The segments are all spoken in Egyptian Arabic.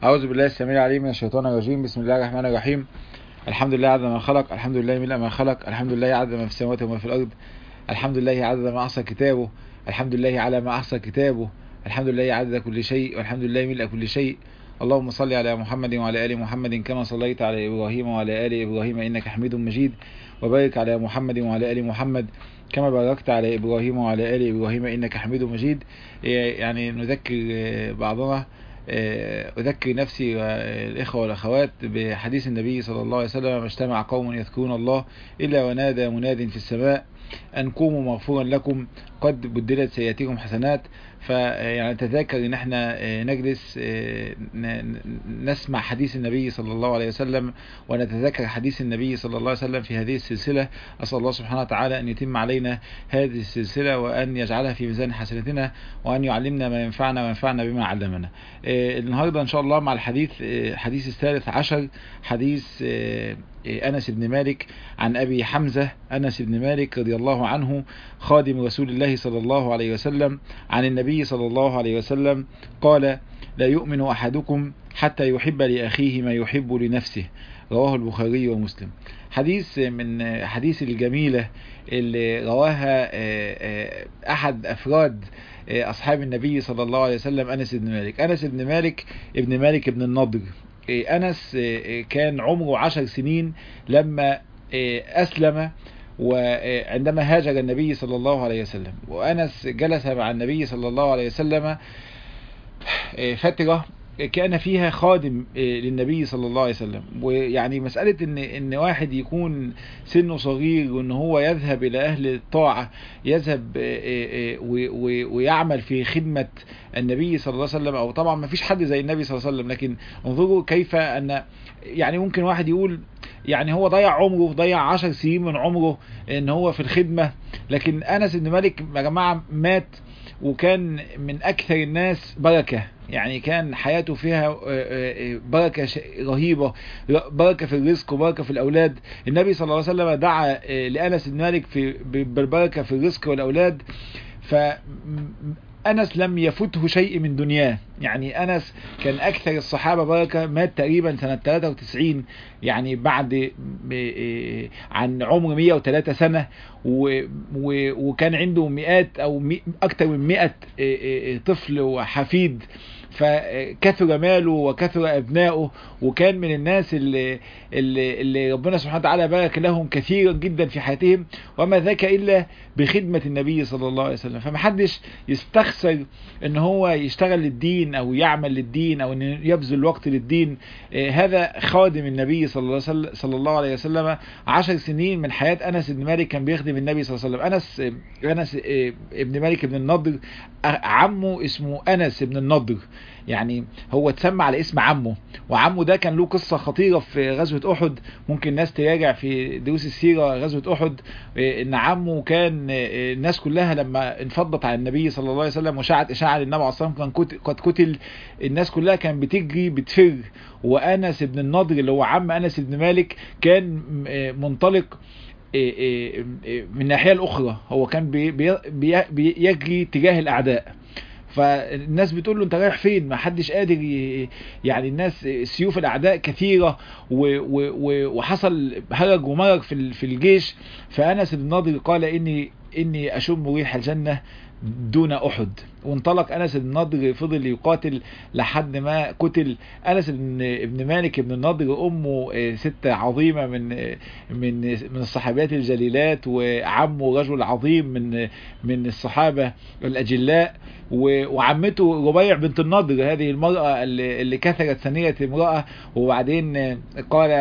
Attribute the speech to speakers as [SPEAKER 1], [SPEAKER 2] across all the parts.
[SPEAKER 1] أعوذ بالله السميع العليم من الشيطان الرجيم بسم الله الرحمن الرحيم الحمد لله عدد ما خلق الحمد لله ملء ما خلق الحمد لله عدد ما في السماوات وما في الأرض الحمد لله عدد ما أحصى كتابه الحمد لله على ما أحصى كتابه الحمد لله عدد كل شيء والحمد لله ملء كل شيء اللهم صل على محمد وعلى آل محمد كما صليت على إبراهيم وعلى آل إبراهيم إنك حميد مجيد وبارك على محمد وعلى آل محمد كما باركت على إبراهيم وعلى آل إبراهيم إنك حميد مجيد يعني نذكر بعضنا أذكر نفسي والإخوة والأخوات بحديث النبي صلى الله عليه وسلم ما اجتمع قوم يذكرون الله إلا ونادى مناد في السماء أن قوموا مغفورا لكم قد بدلت سيئاتكم حسنات فيعني نتذكر ان احنا نجلس نسمع حديث النبي صلى الله عليه وسلم ونتذكر حديث النبي صلى الله عليه وسلم في هذه السلسلة أسأل الله سبحانه وتعالى أن يتم علينا هذه السلسلة وأن يجعلها في ميزان حسناتنا وأن يعلمنا ما ينفعنا وينفعنا بما علمنا النهاردة إن شاء الله مع الحديث حديث الثالث عشر حديث أنس بن مالك عن أبي حمزة أنس بن مالك رضي الله عنه خادم رسول الله صلى الله عليه وسلم عن النبي صلى الله عليه وسلم قال لا يؤمن أحدكم حتى يحب لأخيه ما يحب لنفسه رواه البخاري ومسلم حديث من حديث الجميلة اللي رواها أحد أفراد أصحاب النبي صلى الله عليه وسلم أنس بن مالك أنس بن مالك ابن مالك بن النضر أنس كان عمره عشر سنين لما أسلم وعندما هاجر النبي صلى الله عليه وسلم وأنس جلس مع النبي صلى الله عليه وسلم فترة كان فيها خادم للنبي صلى الله عليه وسلم ويعني مسألة ان ان واحد يكون سنه صغير وان هو يذهب الى اهل الطاعة يذهب ويعمل في خدمة النبي صلى الله عليه وسلم او طبعا ما فيش حد زي النبي صلى الله عليه وسلم لكن انظروا كيف ان يعني ممكن واحد يقول يعني هو ضيع عمره ضيع عشر سنين من عمره ان هو في الخدمة لكن انس بن مالك يا جماعة مات وكان من اكثر الناس بركة يعني كان حياته فيها بركة رهيبة بركة في الرزق وبركة في الأولاد النبي صلى الله عليه وسلم دعا لأنس بن مالك في بالبركة في الرزق والأولاد فأنس لم يفته شيء من دنياه يعني أنس كان أكثر الصحابة بركة مات تقريبا سنة 93 يعني بعد عن عمر 103 سنة وكان عنده مئات أو أكثر من 100 طفل وحفيد فكثر ماله وكثر أبنائه وكان من الناس اللي, اللي, اللي ربنا سبحانه وتعالى بارك لهم كثيرا جدا في حياتهم وما ذاك إلا بخدمة النبي صلى الله عليه وسلم فمحدش يستخسر ان هو يشتغل للدين او يعمل للدين او ان يبذل وقت للدين هذا خادم النبي صلى الله عليه وسلم عشر سنين من حياة أنس بن مالك كان بيخدم النبي صلى الله عليه وسلم أنس, أنس ابن مالك بن النضر عمه اسمه أنس بن النضر يعني هو اتسمى على اسم عمه وعمه ده كان له قصة خطيرة في غزوة أحد ممكن الناس تراجع في دروس السيرة غزوة أحد إن عمه كان الناس كلها لما انفضت على النبي صلى الله عليه وسلم وشاعت إشاعة النبي عليه الصلاة والسلام كان قد قتل الناس كلها كان بتجري بتفر وأنس بن النضر اللي هو عم أنس بن مالك كان منطلق من الناحية الأخرى هو كان بي بي بيجري تجاه الأعداء فالناس بتقول له انت رايح فين ما حدش قادر يعني الناس سيوف الاعداء كثيره وحصل هرج ومرج في في الجيش فانس بن نضر قال اني اني اشم ريح الجنه دون احد وانطلق انس بن النضر فضل يقاتل لحد ما قتل انس بن ابن مالك بن النضر امه ست عظيمه من من من الصحابيات الجليلات وعمه رجل عظيم من من الصحابه الاجلاء وعمته ربيع بنت النضر هذه المراه اللي كثرت ثنيه امراه وبعدين قال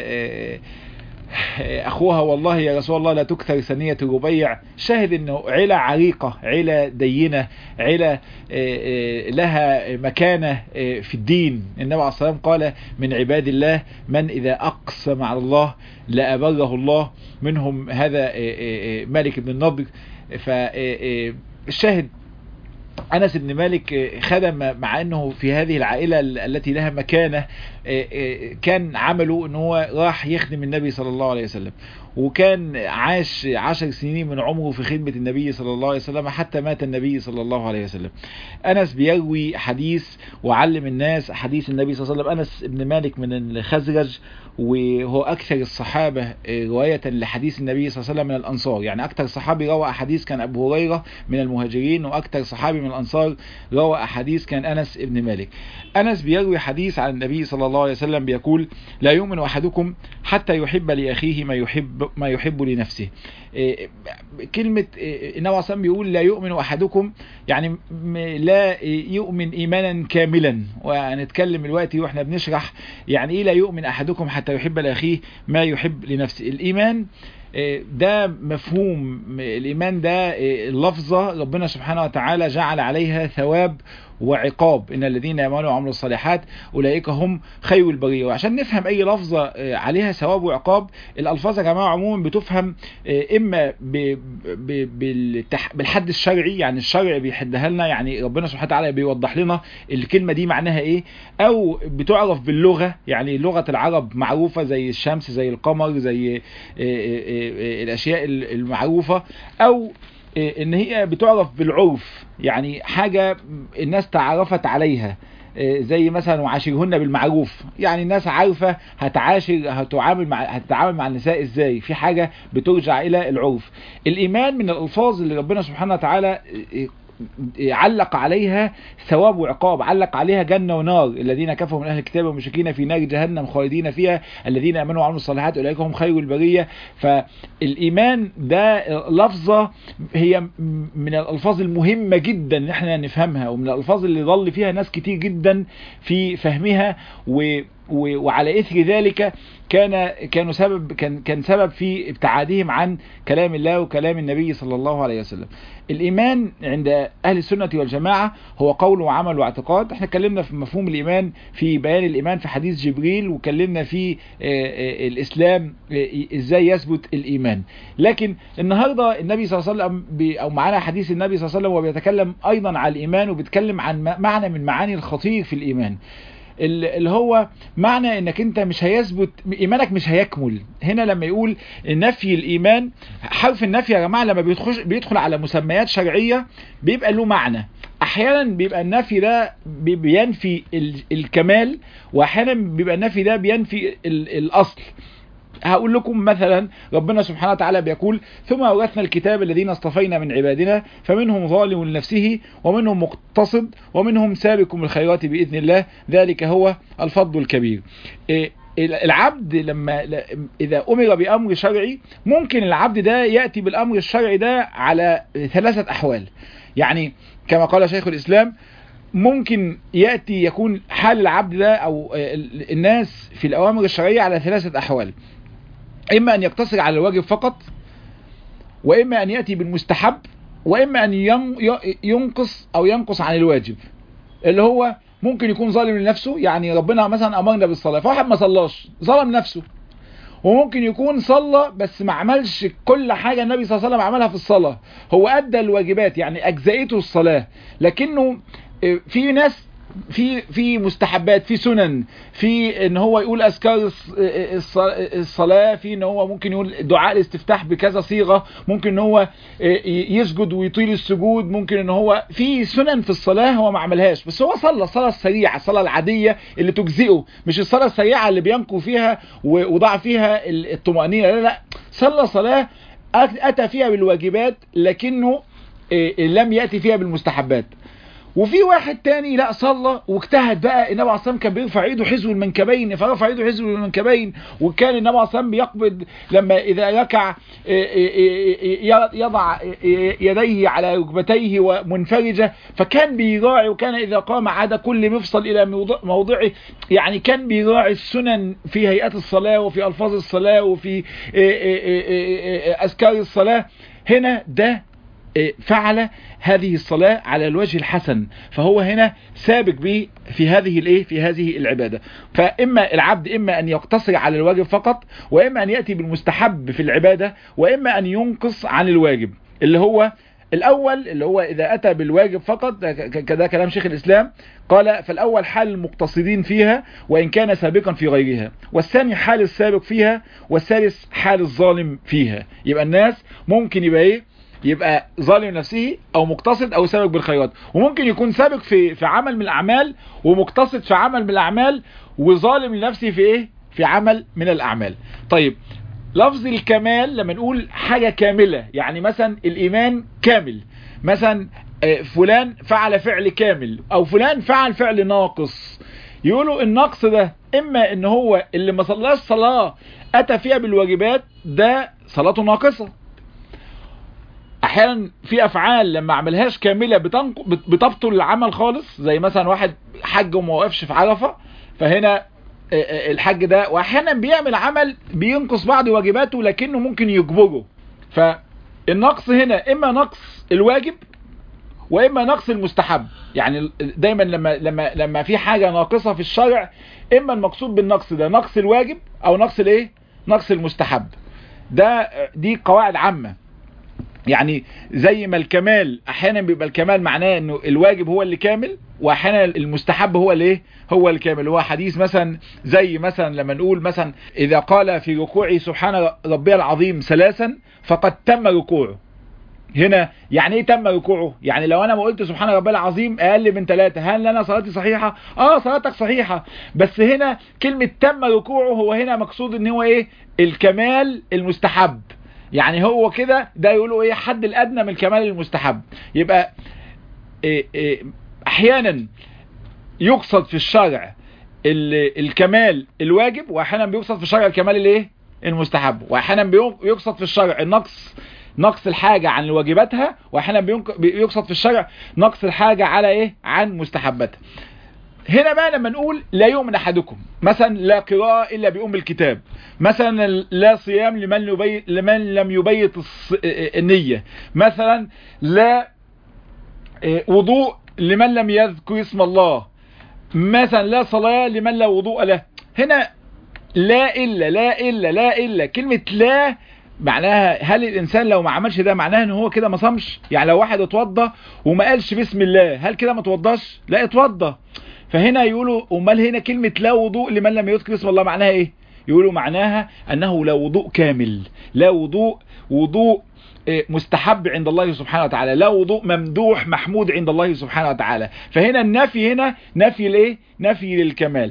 [SPEAKER 1] اخوها والله يا رسول الله لا تكثر ثنية ربيع شاهد انه عيلة عريقة عيلة دينة عيلة لها مكانة في الدين النبي عليه الصلاة والسلام قال من عباد الله من اذا اقسم على الله لأبره الله منهم هذا مالك بن النضر فالشاهد أنس بن مالك خدم مع أنه في هذه العائلة التي لها مكانة كان عمله أنه هو راح يخدم النبي صلى الله عليه وسلم وكان عاش عشر سنين من عمره في خدمة النبي صلى الله عليه وسلم حتى مات النبي صلى الله عليه وسلم أنس بيروي حديث وعلم الناس حديث النبي صلى الله عليه وسلم أنس بن مالك من الخزرج وهو أكثر الصحابة رواية لحديث النبي صلى الله عليه وسلم من الأنصار يعني أكثر صحابي روى أحاديث كان أبو هريرة من المهاجرين وأكثر صحابي من الأنصار روى أحاديث كان أنس بن مالك أنس بيروي حديث عن النبي صلى الله عليه وسلم بيقول لا يؤمن أحدكم حتى يحب لأخيه ما يحب ما يحب لنفسه كلمة النبي صلى بيقول لا يؤمن أحدكم يعني لا يؤمن إيمانا كاملا وهنتكلم دلوقتي واحنا بنشرح يعني إيه لا يؤمن أحدكم حتى يحب لأخيه ما يحب لنفسه الإيمان ده مفهوم الإيمان ده لفظة ربنا سبحانه وتعالى جعل عليها ثواب وعقاب إن الذين يعملوا وعملوا الصالحات أولئك هم خير البرية وعشان نفهم أي لفظة عليها ثواب وعقاب الألفاظ يا جماعة عموما بتفهم إما بالحد الشرعي يعني الشرع بيحدها لنا يعني ربنا سبحانه وتعالى بيوضح لنا الكلمة دي معناها إيه أو بتعرف باللغة يعني لغة العرب معروفة زي الشمس زي القمر زي الأشياء المعروفة أو ان هي بتعرف بالعرف يعني حاجة الناس تعرفت عليها زي مثلا وعاشرهن بالمعروف يعني الناس عارفة هتعاشر هتعامل مع هتتعامل مع النساء ازاي في حاجة بترجع الى العرف الايمان من الالفاظ اللي ربنا سبحانه وتعالى علق عليها ثواب وعقاب علق عليها جنة ونار الذين كفروا من أهل الكتاب والمشركين في نار جهنم خالدين فيها الذين أمنوا وعملوا الصالحات أولئك هم خير البرية فالإيمان ده لفظة هي من الألفاظ المهمة جدا ان احنا نفهمها ومن الألفاظ اللي ضل فيها ناس كتير جدا في فهمها و وعلى اثر ذلك كان كانوا سبب كان كان سبب في ابتعادهم عن كلام الله وكلام النبي صلى الله عليه وسلم. الايمان عند اهل السنه والجماعه هو قول وعمل واعتقاد، احنا اتكلمنا في مفهوم الايمان في بيان الايمان في حديث جبريل وكلمنا في الاسلام ازاي يثبت الايمان. لكن النهارده النبي صلى الله عليه وسلم او معانا حديث النبي صلى الله عليه وسلم وبيتكلم ايضا عن الايمان وبيتكلم عن معنى من معاني الخطير في الايمان. اللي هو معنى انك انت مش هيثبت ايمانك مش هيكمل هنا لما يقول نفي الايمان حرف النفي يا جماعه لما بيدخل بيدخل على مسميات شرعيه بيبقى له معنى احيانا بيبقى النفي ده بينفي الكمال واحيانا بيبقى النفي ده بينفي الاصل هقول لكم مثلا ربنا سبحانه وتعالى بيقول ثم أورثنا الكتاب الذين اصطفينا من عبادنا فمنهم ظالم لنفسه ومنهم مقتصد ومنهم سابق بالخيرات بإذن الله ذلك هو الفضل الكبير العبد لما إذا أمر بأمر شرعي ممكن العبد ده يأتي بالأمر الشرعي ده على ثلاثة أحوال يعني كما قال شيخ الإسلام ممكن يأتي يكون حال العبد ده أو الناس في الأوامر الشرعية على ثلاثة أحوال إما أن يقتصر على الواجب فقط وإما أن يأتي بالمستحب وإما أن ينقص أو ينقص عن الواجب اللي هو ممكن يكون ظالم لنفسه يعني ربنا مثلا أمرنا بالصلاة فواحد ما صلاش ظلم نفسه وممكن يكون صلى بس ما عملش كل حاجة النبي صلى الله عليه وسلم عملها في الصلاة هو أدى الواجبات يعني أجزائته الصلاة لكنه في ناس في في مستحبات في سنن في ان هو يقول اذكار الصلاه في ان هو ممكن يقول دعاء الاستفتاح بكذا صيغه ممكن ان هو يسجد ويطيل السجود ممكن ان هو في سنن في الصلاه هو ما عملهاش بس هو صلى الصلاه السريعه الصلاه العاديه اللي تجزئه مش الصلاه السريعه اللي بينقو فيها وضع فيها الطمانينه لا لا صلى صلاه اتى فيها بالواجبات لكنه لم ياتي فيها بالمستحبات وفي واحد تاني لا صلى واجتهد بقى النبي عليه الصلاه كان بيرفع ايده حزو المنكبين فرفع ايده حزو المنكبين وكان النبي عليه الصلاه بيقبض لما اذا ركع يضع يديه على ركبتيه ومنفرجه فكان بيراعي وكان اذا قام عاد كل مفصل الى موضعه يعني كان بيراعي السنن في هيئات الصلاه وفي الفاظ الصلاه وفي اذكار الصلاه هنا ده فعل هذه الصلاة على الوجه الحسن فهو هنا سابق به في هذه الايه في هذه العبادة فإما العبد إما أن يقتصر على الواجب فقط وإما أن يأتي بالمستحب في العبادة وإما أن ينقص عن الواجب اللي هو الاول اللي هو اذا اتى بالواجب فقط ده ك- ده كلام شيخ الاسلام قال فالاول حال المقتصدين فيها وان كان سابقا في غيرها والثاني حال السابق فيها والثالث حال الظالم فيها يبقى الناس ممكن يبقى ايه يبقى ظالم نفسه او مقتصد او سابق بالخيرات وممكن يكون سابق في في عمل من الاعمال ومقتصد في عمل من الاعمال وظالم لنفسه في ايه في عمل من الاعمال طيب لفظ الكمال لما نقول حاجة كاملة يعني مثلا الايمان كامل مثلا آه، فلان فعل فعل كامل او فلان فعل فعل ناقص يقولوا النقص ده اما ان هو اللي ما صلاش صلاة اتى فيها بالواجبات ده صلاته ناقصة احيانا في افعال لما عملهاش كاملة بتنق... بت- بتبطل العمل خالص زي مثلا واحد حج وما وقفش في عرفة فهنا آه، آه، الحج ده واحيانا بيعمل عمل بينقص بعض واجباته لكنه ممكن يجبره فالنقص هنا اما نقص الواجب واما نقص المستحب يعني دايما لما لما لما في حاجه ناقصه في الشرع اما المقصود بالنقص ده نقص الواجب او نقص الايه نقص المستحب ده دي قواعد عامه يعني زي ما الكمال احيانا بيبقى الكمال معناه انه الواجب هو اللي كامل واحيانا المستحب هو الايه هو الكامل هو حديث مثلا زي مثلا لما نقول مثلا اذا قال في ركوعي سبحان ربي العظيم ثلاثا فقد تم ركوعه هنا يعني ايه تم ركوعه يعني لو انا ما قلت سبحان ربي العظيم اقل من ثلاثة هل انا صلاتي صحيحة اه صلاتك صحيحة بس هنا كلمة تم ركوعه هو هنا مقصود ان هو ايه الكمال المستحب يعني هو كده ده يقولوا ايه حد الادنى من الكمال المستحب يبقى إيه إيه احيانا يقصد في الشرع ال- الكمال الواجب واحيانا بيقصد في الشرع الكمال الايه المستحب واحيانا بيق- بيقصد في الشرع النقص نقص الحاجة عن واجباتها واحيانا بينق- بيقصد في الشرع نقص الحاجة على ايه عن مستحباتها هنا بقى لما نقول لا يؤمن احدكم مثلا لا قراءة الا بأم الكتاب مثلا لا صيام لمن يبيت لمن لم يبيت الص- النية مثلا لا إيه، وضوء لمن لم يذكر اسم الله مثلا لا صلاة لمن لا وضوء له هنا لا إلا لا إلا لا إلا كلمة لا معناها هل الإنسان لو ما عملش ده معناها ان هو كده ما صامش يعني لو واحد اتوضى وما قالش بسم الله هل كده ما اتوضاش لا اتوضى فهنا يقولوا امال هنا كلمة لا وضوء لمن لم يذكر اسم الله معناها ايه يقولوا معناها انه لا وضوء كامل لا وضوء وضوء إيه، مستحب عند الله سبحانه وتعالى لا وضوء ممدوح محمود عند الله سبحانه وتعالى فهنا النفي هنا نفي الايه نفي للكمال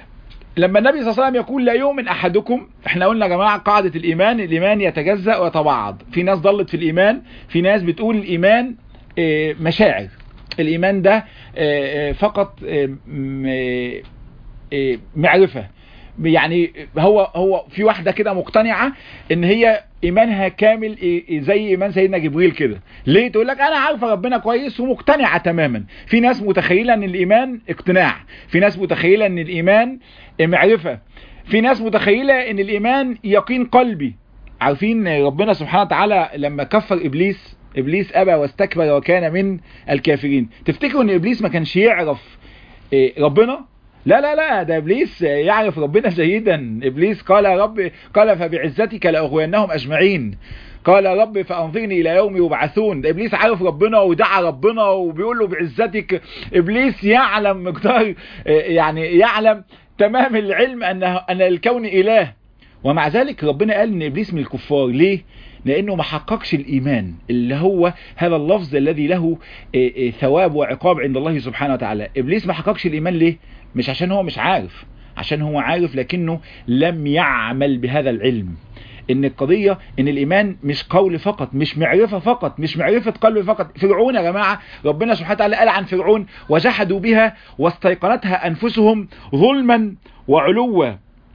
[SPEAKER 1] لما النبي صلى الله عليه وسلم يقول لا يؤمن احدكم احنا قلنا يا جماعه قاعده الايمان الايمان يتجزا ويتبعض في ناس ضلت في الايمان في ناس بتقول الايمان إيه، مشاعر الايمان ده إيه، إيه، فقط إيه، م- إيه، إيه، معرفه يعني هو هو في واحده كده مقتنعه ان هي ايمانها كامل إيه- زي ايمان سيدنا جبريل كده ليه تقول لك انا عارفه ربنا كويس ومقتنعه تماما في ناس متخيله ان الايمان اقتناع في ناس متخيله ان الايمان معرفه في ناس متخيله ان الايمان يقين قلبي عارفين ربنا سبحانه وتعالى لما كفر ابليس ابليس ابى واستكبر وكان من الكافرين تفتكروا ان ابليس ما كانش يعرف إيه، ربنا لا لا لا ده ابليس يعرف ربنا جيدا ابليس قال يا رب قال فبعزتك لاغوينهم اجمعين قال يا رب فانظرني الى يوم يبعثون ده ابليس عارف ربنا ودعا ربنا وبيقول له بعزتك ابليس يعلم مقدار يعني يعلم تمام العلم ان ان الكون اله ومع ذلك ربنا قال ان ابليس من الكفار ليه لانه ما حققش الايمان اللي هو هذا اللفظ الذي له إيه إيه ثواب وعقاب عند الله سبحانه وتعالى ابليس ما حققش الايمان ليه مش عشان هو مش عارف عشان هو عارف لكنه لم يعمل بهذا العلم ان القضية ان الايمان مش قول فقط مش معرفة فقط مش معرفة قلب فقط فرعون يا جماعة ربنا سبحانه وتعالى قال عن فرعون وجحدوا بها واستيقنتها انفسهم ظلما وعلوا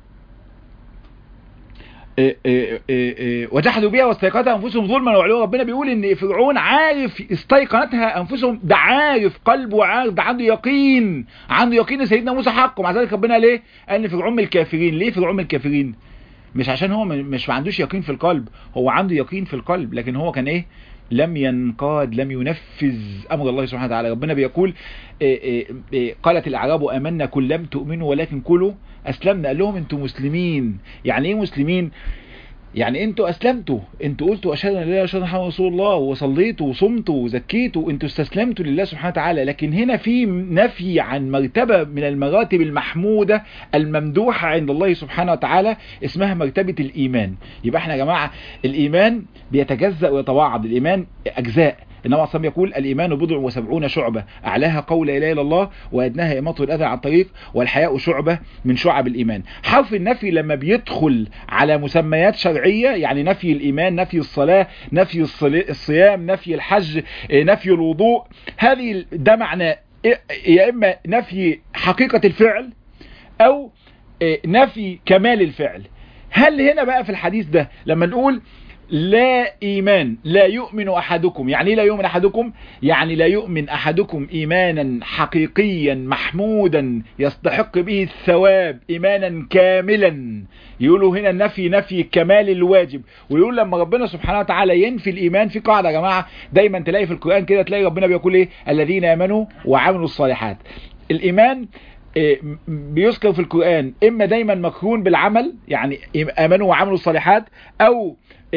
[SPEAKER 1] إيه إيه إيه إيه وجحدوا بها واستيقنتها انفسهم ظلما وعلوا ربنا بيقول ان فرعون عارف استيقنتها انفسهم ده عارف قلبه وعارف ده عنده يقين عنده يقين ان سيدنا موسى حق ومع ذلك ربنا ليه قال ان فرعون من الكافرين ليه فرعون من الكافرين مش عشان هو مش ما عندوش يقين في القلب هو عنده يقين في القلب لكن هو كان ايه لم ينقاد لم ينفذ امر الله سبحانه وتعالى ربنا بيقول إيه إيه إيه قالت الاعراب امنا كل لم تؤمنوا ولكن كلوا اسلمنا قال لهم انتم مسلمين يعني ايه مسلمين يعني انتوا اسلمتوا انتوا قلتوا اشهد ان لا اله الا الله محمد رسول الله وصليتوا وصمتوا وزكيتوا انتوا استسلمتوا لله سبحانه وتعالى لكن هنا في نفي عن مرتبه من المراتب المحموده الممدوحه عند الله سبحانه وتعالى اسمها مرتبه الايمان يبقى احنا يا جماعه الايمان بيتجزا ويتباعد الايمان اجزاء النبي صلى يقول الإيمان بضع وسبعون شعبة أعلاها قول لا إله إلا الله وأدناها إماطة الأذى عن الطريق والحياء شعبة من شعب الإيمان حرف النفي لما بيدخل على مسميات شرعية يعني نفي الإيمان نفي الصلاة نفي الصيام نفي الحج نفي الوضوء هذه ده معنى يا إما نفي حقيقة الفعل أو نفي كمال الفعل هل هنا بقى في الحديث ده لما نقول لا إيمان لا يؤمن أحدكم يعني لا يؤمن أحدكم يعني لا يؤمن أحدكم إيمانا حقيقيا محمودا يستحق به الثواب إيمانا كاملا يقولوا هنا النفي نفي كمال الواجب ويقول لما ربنا سبحانه وتعالى ينفي الإيمان في قاعدة يا جماعة دايما تلاقي في القرآن كده تلاقي ربنا بيقول إيه الذين آمنوا وعملوا الصالحات الإيمان بيذكر في القرآن إما دايما مقرون بالعمل يعني آمنوا وعملوا الصالحات أو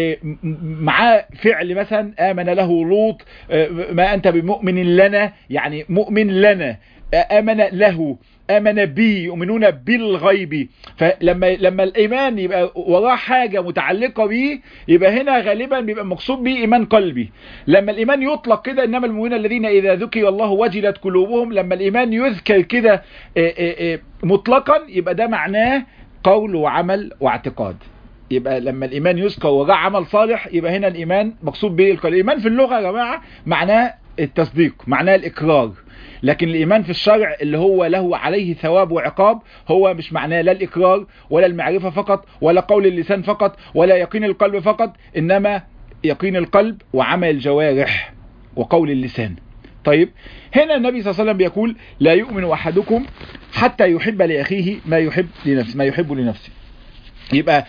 [SPEAKER 1] معاه فعل مثلا آمن له لوط ما أنت بمؤمن لنا يعني مؤمن لنا آمن له آمن بي يؤمنون بالغيب فلما لما الإيمان يبقى وراه حاجة متعلقة بيه يبقى هنا غالبا بيبقى مقصود بيه إيمان قلبي لما الإيمان يطلق كده إنما المؤمنون الذين إذا ذكر الله وجلت قلوبهم لما الإيمان يذكر كده مطلقا يبقى ده معناه قول وعمل واعتقاد يبقى لما الإيمان يذكر وراه عمل صالح يبقى هنا الإيمان مقصود به القلب الإيمان في اللغة يا جماعة معناه التصديق معناه الإقرار لكن الإيمان في الشرع اللي هو له عليه ثواب وعقاب هو مش معناه لا الإقرار ولا المعرفة فقط ولا قول اللسان فقط ولا يقين القلب فقط إنما يقين القلب وعمل الجوارح وقول اللسان طيب هنا النبي صلى الله عليه وسلم بيقول لا يؤمن أحدكم حتى يحب لأخيه ما يحب لنفسه ما يحب لنفسه يبقى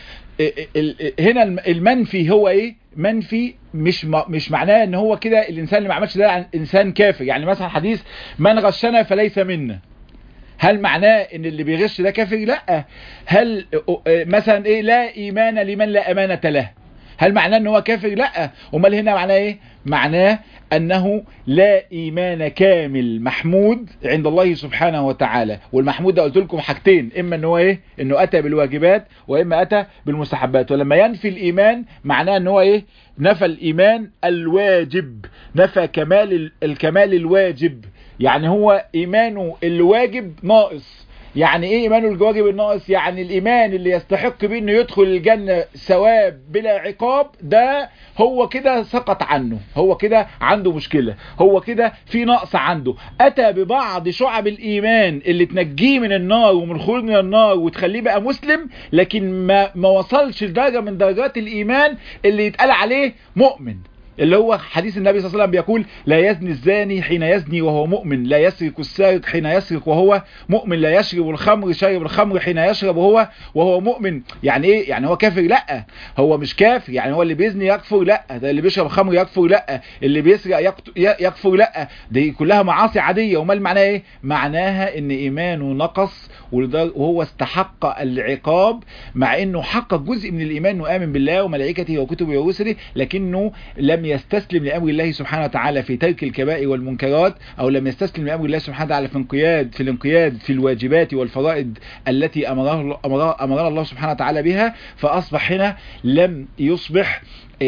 [SPEAKER 1] هنا المنفي هو ايه منفي مش مش معناه ان هو كده الانسان اللي ما عملش ده انسان كافر يعني مثلا حديث من غشنا فليس منا هل معناه ان اللي بيغش ده كافر لا هل مثلا ايه لا ايمان لمن لا امانه له هل معناه ان هو كافر لا امال هنا معناه ايه معناه أنه لا إيمان كامل محمود عند الله سبحانه وتعالى والمحمود ده قلت لكم حاجتين إما أنه إيه أنه أتى بالواجبات وإما أتى بالمستحبات ولما ينفي الإيمان معناه أنه إيه نفى الإيمان الواجب نفى كمال الكمال الواجب يعني هو إيمانه الواجب ناقص يعني ايه ايمانه الواجب الناقص يعني الايمان اللي يستحق بيه انه يدخل الجنة ثواب بلا عقاب ده هو كده سقط عنه هو كده عنده مشكلة هو كده في نقص عنده اتى ببعض شعب الايمان اللي تنجيه من النار ومن الخروج من النار وتخليه بقى مسلم لكن ما, ما وصلش لدرجة من درجات الايمان اللي يتقال عليه مؤمن اللي هو حديث النبي صلى الله عليه وسلم بيقول لا يزني الزاني حين يزني وهو مؤمن لا يسرق السارق حين يسرق وهو مؤمن لا يشرب الخمر شارب الخمر حين يشرب وهو وهو مؤمن يعني ايه يعني هو كافر لا هو مش كافر يعني هو اللي بيزني يكفر لا ده اللي بيشرب خمر يكفر لا اللي بيسرق يكفر لا دي كلها معاصي عادية وما معناها ايه معناها ان ايمانه نقص وهو استحق العقاب مع انه حقق جزء من الايمان انه امن بالله وملائكته وكتبه ورسله لكنه لم يستسلم لأمر الله سبحانه وتعالى في ترك الكبائر والمنكرات أو لم يستسلم لأمر الله سبحانه وتعالى في انقياد في الانقياد في الواجبات والفرائض التي أمره أمر أمر الله سبحانه وتعالى بها فأصبح هنا لم يصبح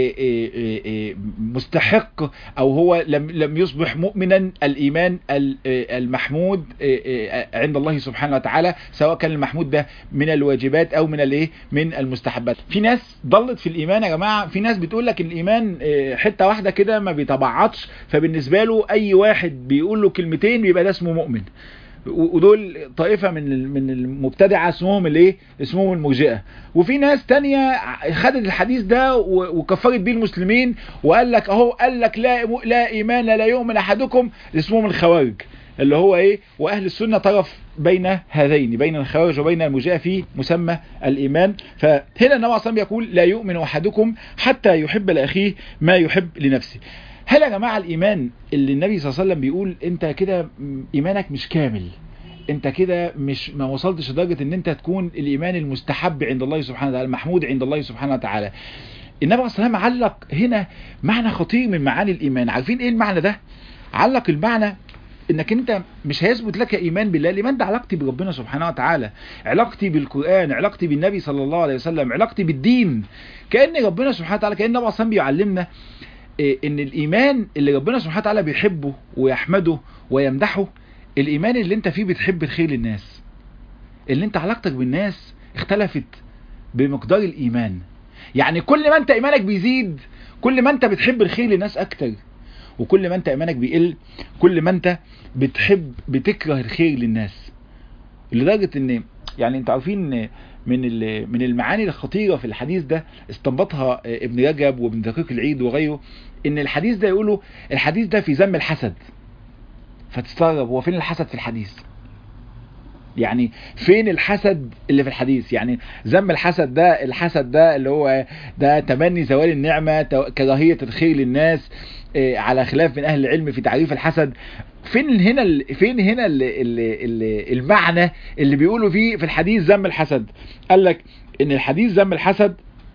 [SPEAKER 1] مستحق او هو لم لم يصبح مؤمنا الايمان المحمود عند الله سبحانه وتعالى سواء كان المحمود ده من الواجبات او من الايه من المستحبات في ناس ضلت في الايمان يا جماعه في ناس بتقول لك الايمان حته واحده كده ما بيتبعضش فبالنسبه له اي واحد بيقول له كلمتين بيبقى ده اسمه مؤمن ودول طائفة من من المبتدعة اسمهم الايه اسمهم المرجئة وفي ناس تانية خدت الحديث ده وكفرت بيه المسلمين وقال لك اهو قال لك لا لا ايمان لا يؤمن احدكم اسمهم الخوارج اللي هو ايه واهل السنة طرف بين هذين بين الخوارج وبين المرجئة في مسمى الايمان فهنا النبي صلى الله يقول لا يؤمن احدكم حتى يحب لاخيه ما يحب لنفسه هل يا جماعة الإيمان اللي النبي صلى الله عليه وسلم بيقول أنت كده إيمانك مش كامل انت كده مش ما وصلتش لدرجه ان انت تكون الايمان المستحب عند الله سبحانه وتعالى المحمود عند الله سبحانه وتعالى النبي عليه الصلاه والسلام علق هنا معنى خطير من معاني الايمان عارفين ايه المعنى ده علق المعنى انك انت مش هيثبت لك ايمان بالله الايمان ده علاقتي بربنا سبحانه وتعالى علاقتي بالقران علاقتي بالنبي صلى الله عليه وسلم علاقتي بالدين كان ربنا سبحانه وتعالى كان النبي اصلا بيعلمنا ان الايمان اللي ربنا سبحانه وتعالى بيحبه ويحمده ويمدحه الايمان اللي انت فيه بتحب الخير للناس اللي انت علاقتك بالناس اختلفت بمقدار الايمان يعني كل ما انت ايمانك بيزيد كل ما انت بتحب الخير للناس اكتر وكل ما انت ايمانك بيقل كل ما انت بتحب بتكره الخير للناس لدرجة ان يعني انتوا عارفين من من المعاني الخطيرة في الحديث ده استنبطها ابن رجب وابن دقيق العيد وغيره ان الحديث ده يقولوا الحديث ده في ذم الحسد فتستغرب هو فين الحسد في الحديث يعني فين الحسد اللي في الحديث يعني ذم الحسد ده الحسد ده اللي هو ده تمني زوال النعمة كراهية الخير للناس على خلاف من اهل العلم في تعريف الحسد فين هنا فين هنا ال ال ال المعنى اللي بيقولوا فيه في الحديث ذم الحسد قال لك ان الحديث ذم الحسد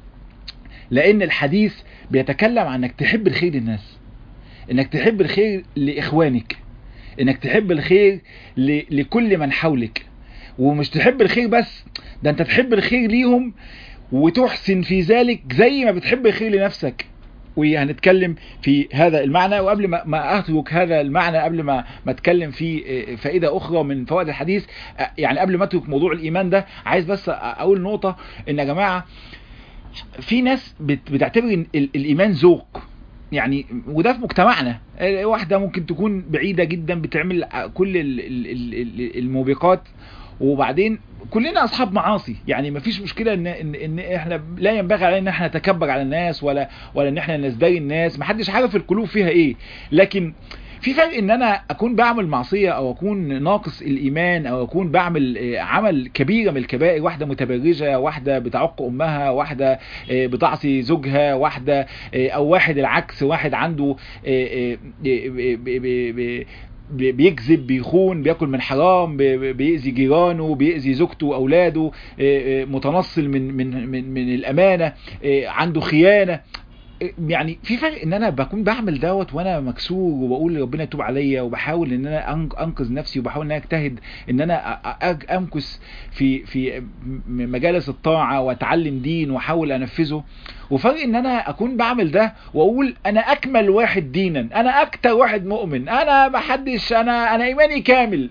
[SPEAKER 1] لان الحديث بيتكلم عن انك تحب الخير للناس انك تحب الخير لاخوانك انك تحب الخير لكل من حولك ومش تحب الخير بس ده انت تحب الخير ليهم وتحسن في ذلك زي ما بتحب الخير لنفسك وهنتكلم في هذا المعنى وقبل ما, ما اترك هذا المعنى قبل ما ما اتكلم في فائده اخرى من فوائد الحديث يعني قبل ما اترك موضوع الايمان ده عايز بس اقول نقطه ان يا جماعه في ناس بتعتبر الايمان ذوق يعني وده في مجتمعنا واحده ممكن تكون بعيده جدا بتعمل كل الموبقات وبعدين كلنا اصحاب معاصي يعني ما فيش مشكله ان ان ان احنا لا ينبغي علينا ان احنا نتكبر على الناس ولا ولا ان احنا نزدري الناس ما حدش عارف القلوب فيها ايه لكن في فرق ان انا اكون بعمل معصيه او اكون ناقص الايمان او اكون بعمل عمل كبيره من الكبائر واحده متبرجه واحده بتعق امها واحده بتعصي زوجها واحده او واحد العكس واحد عنده بيكذب بيخون بياكل من حرام بيأذي جيرانه بيأذي زوجته واولاده متنصل من من من, من الامانه عنده خيانه يعني في فرق ان انا بكون بعمل دوت وانا مكسور وبقول ربنا يتوب عليا وبحاول ان انا انقذ نفسي وبحاول ان انا اجتهد ان انا امكث في في مجالس الطاعه واتعلم دين واحاول انفذه وفرق ان انا اكون بعمل ده واقول انا اكمل واحد دينا انا اكتر واحد مؤمن انا ما حدش انا انا ايماني كامل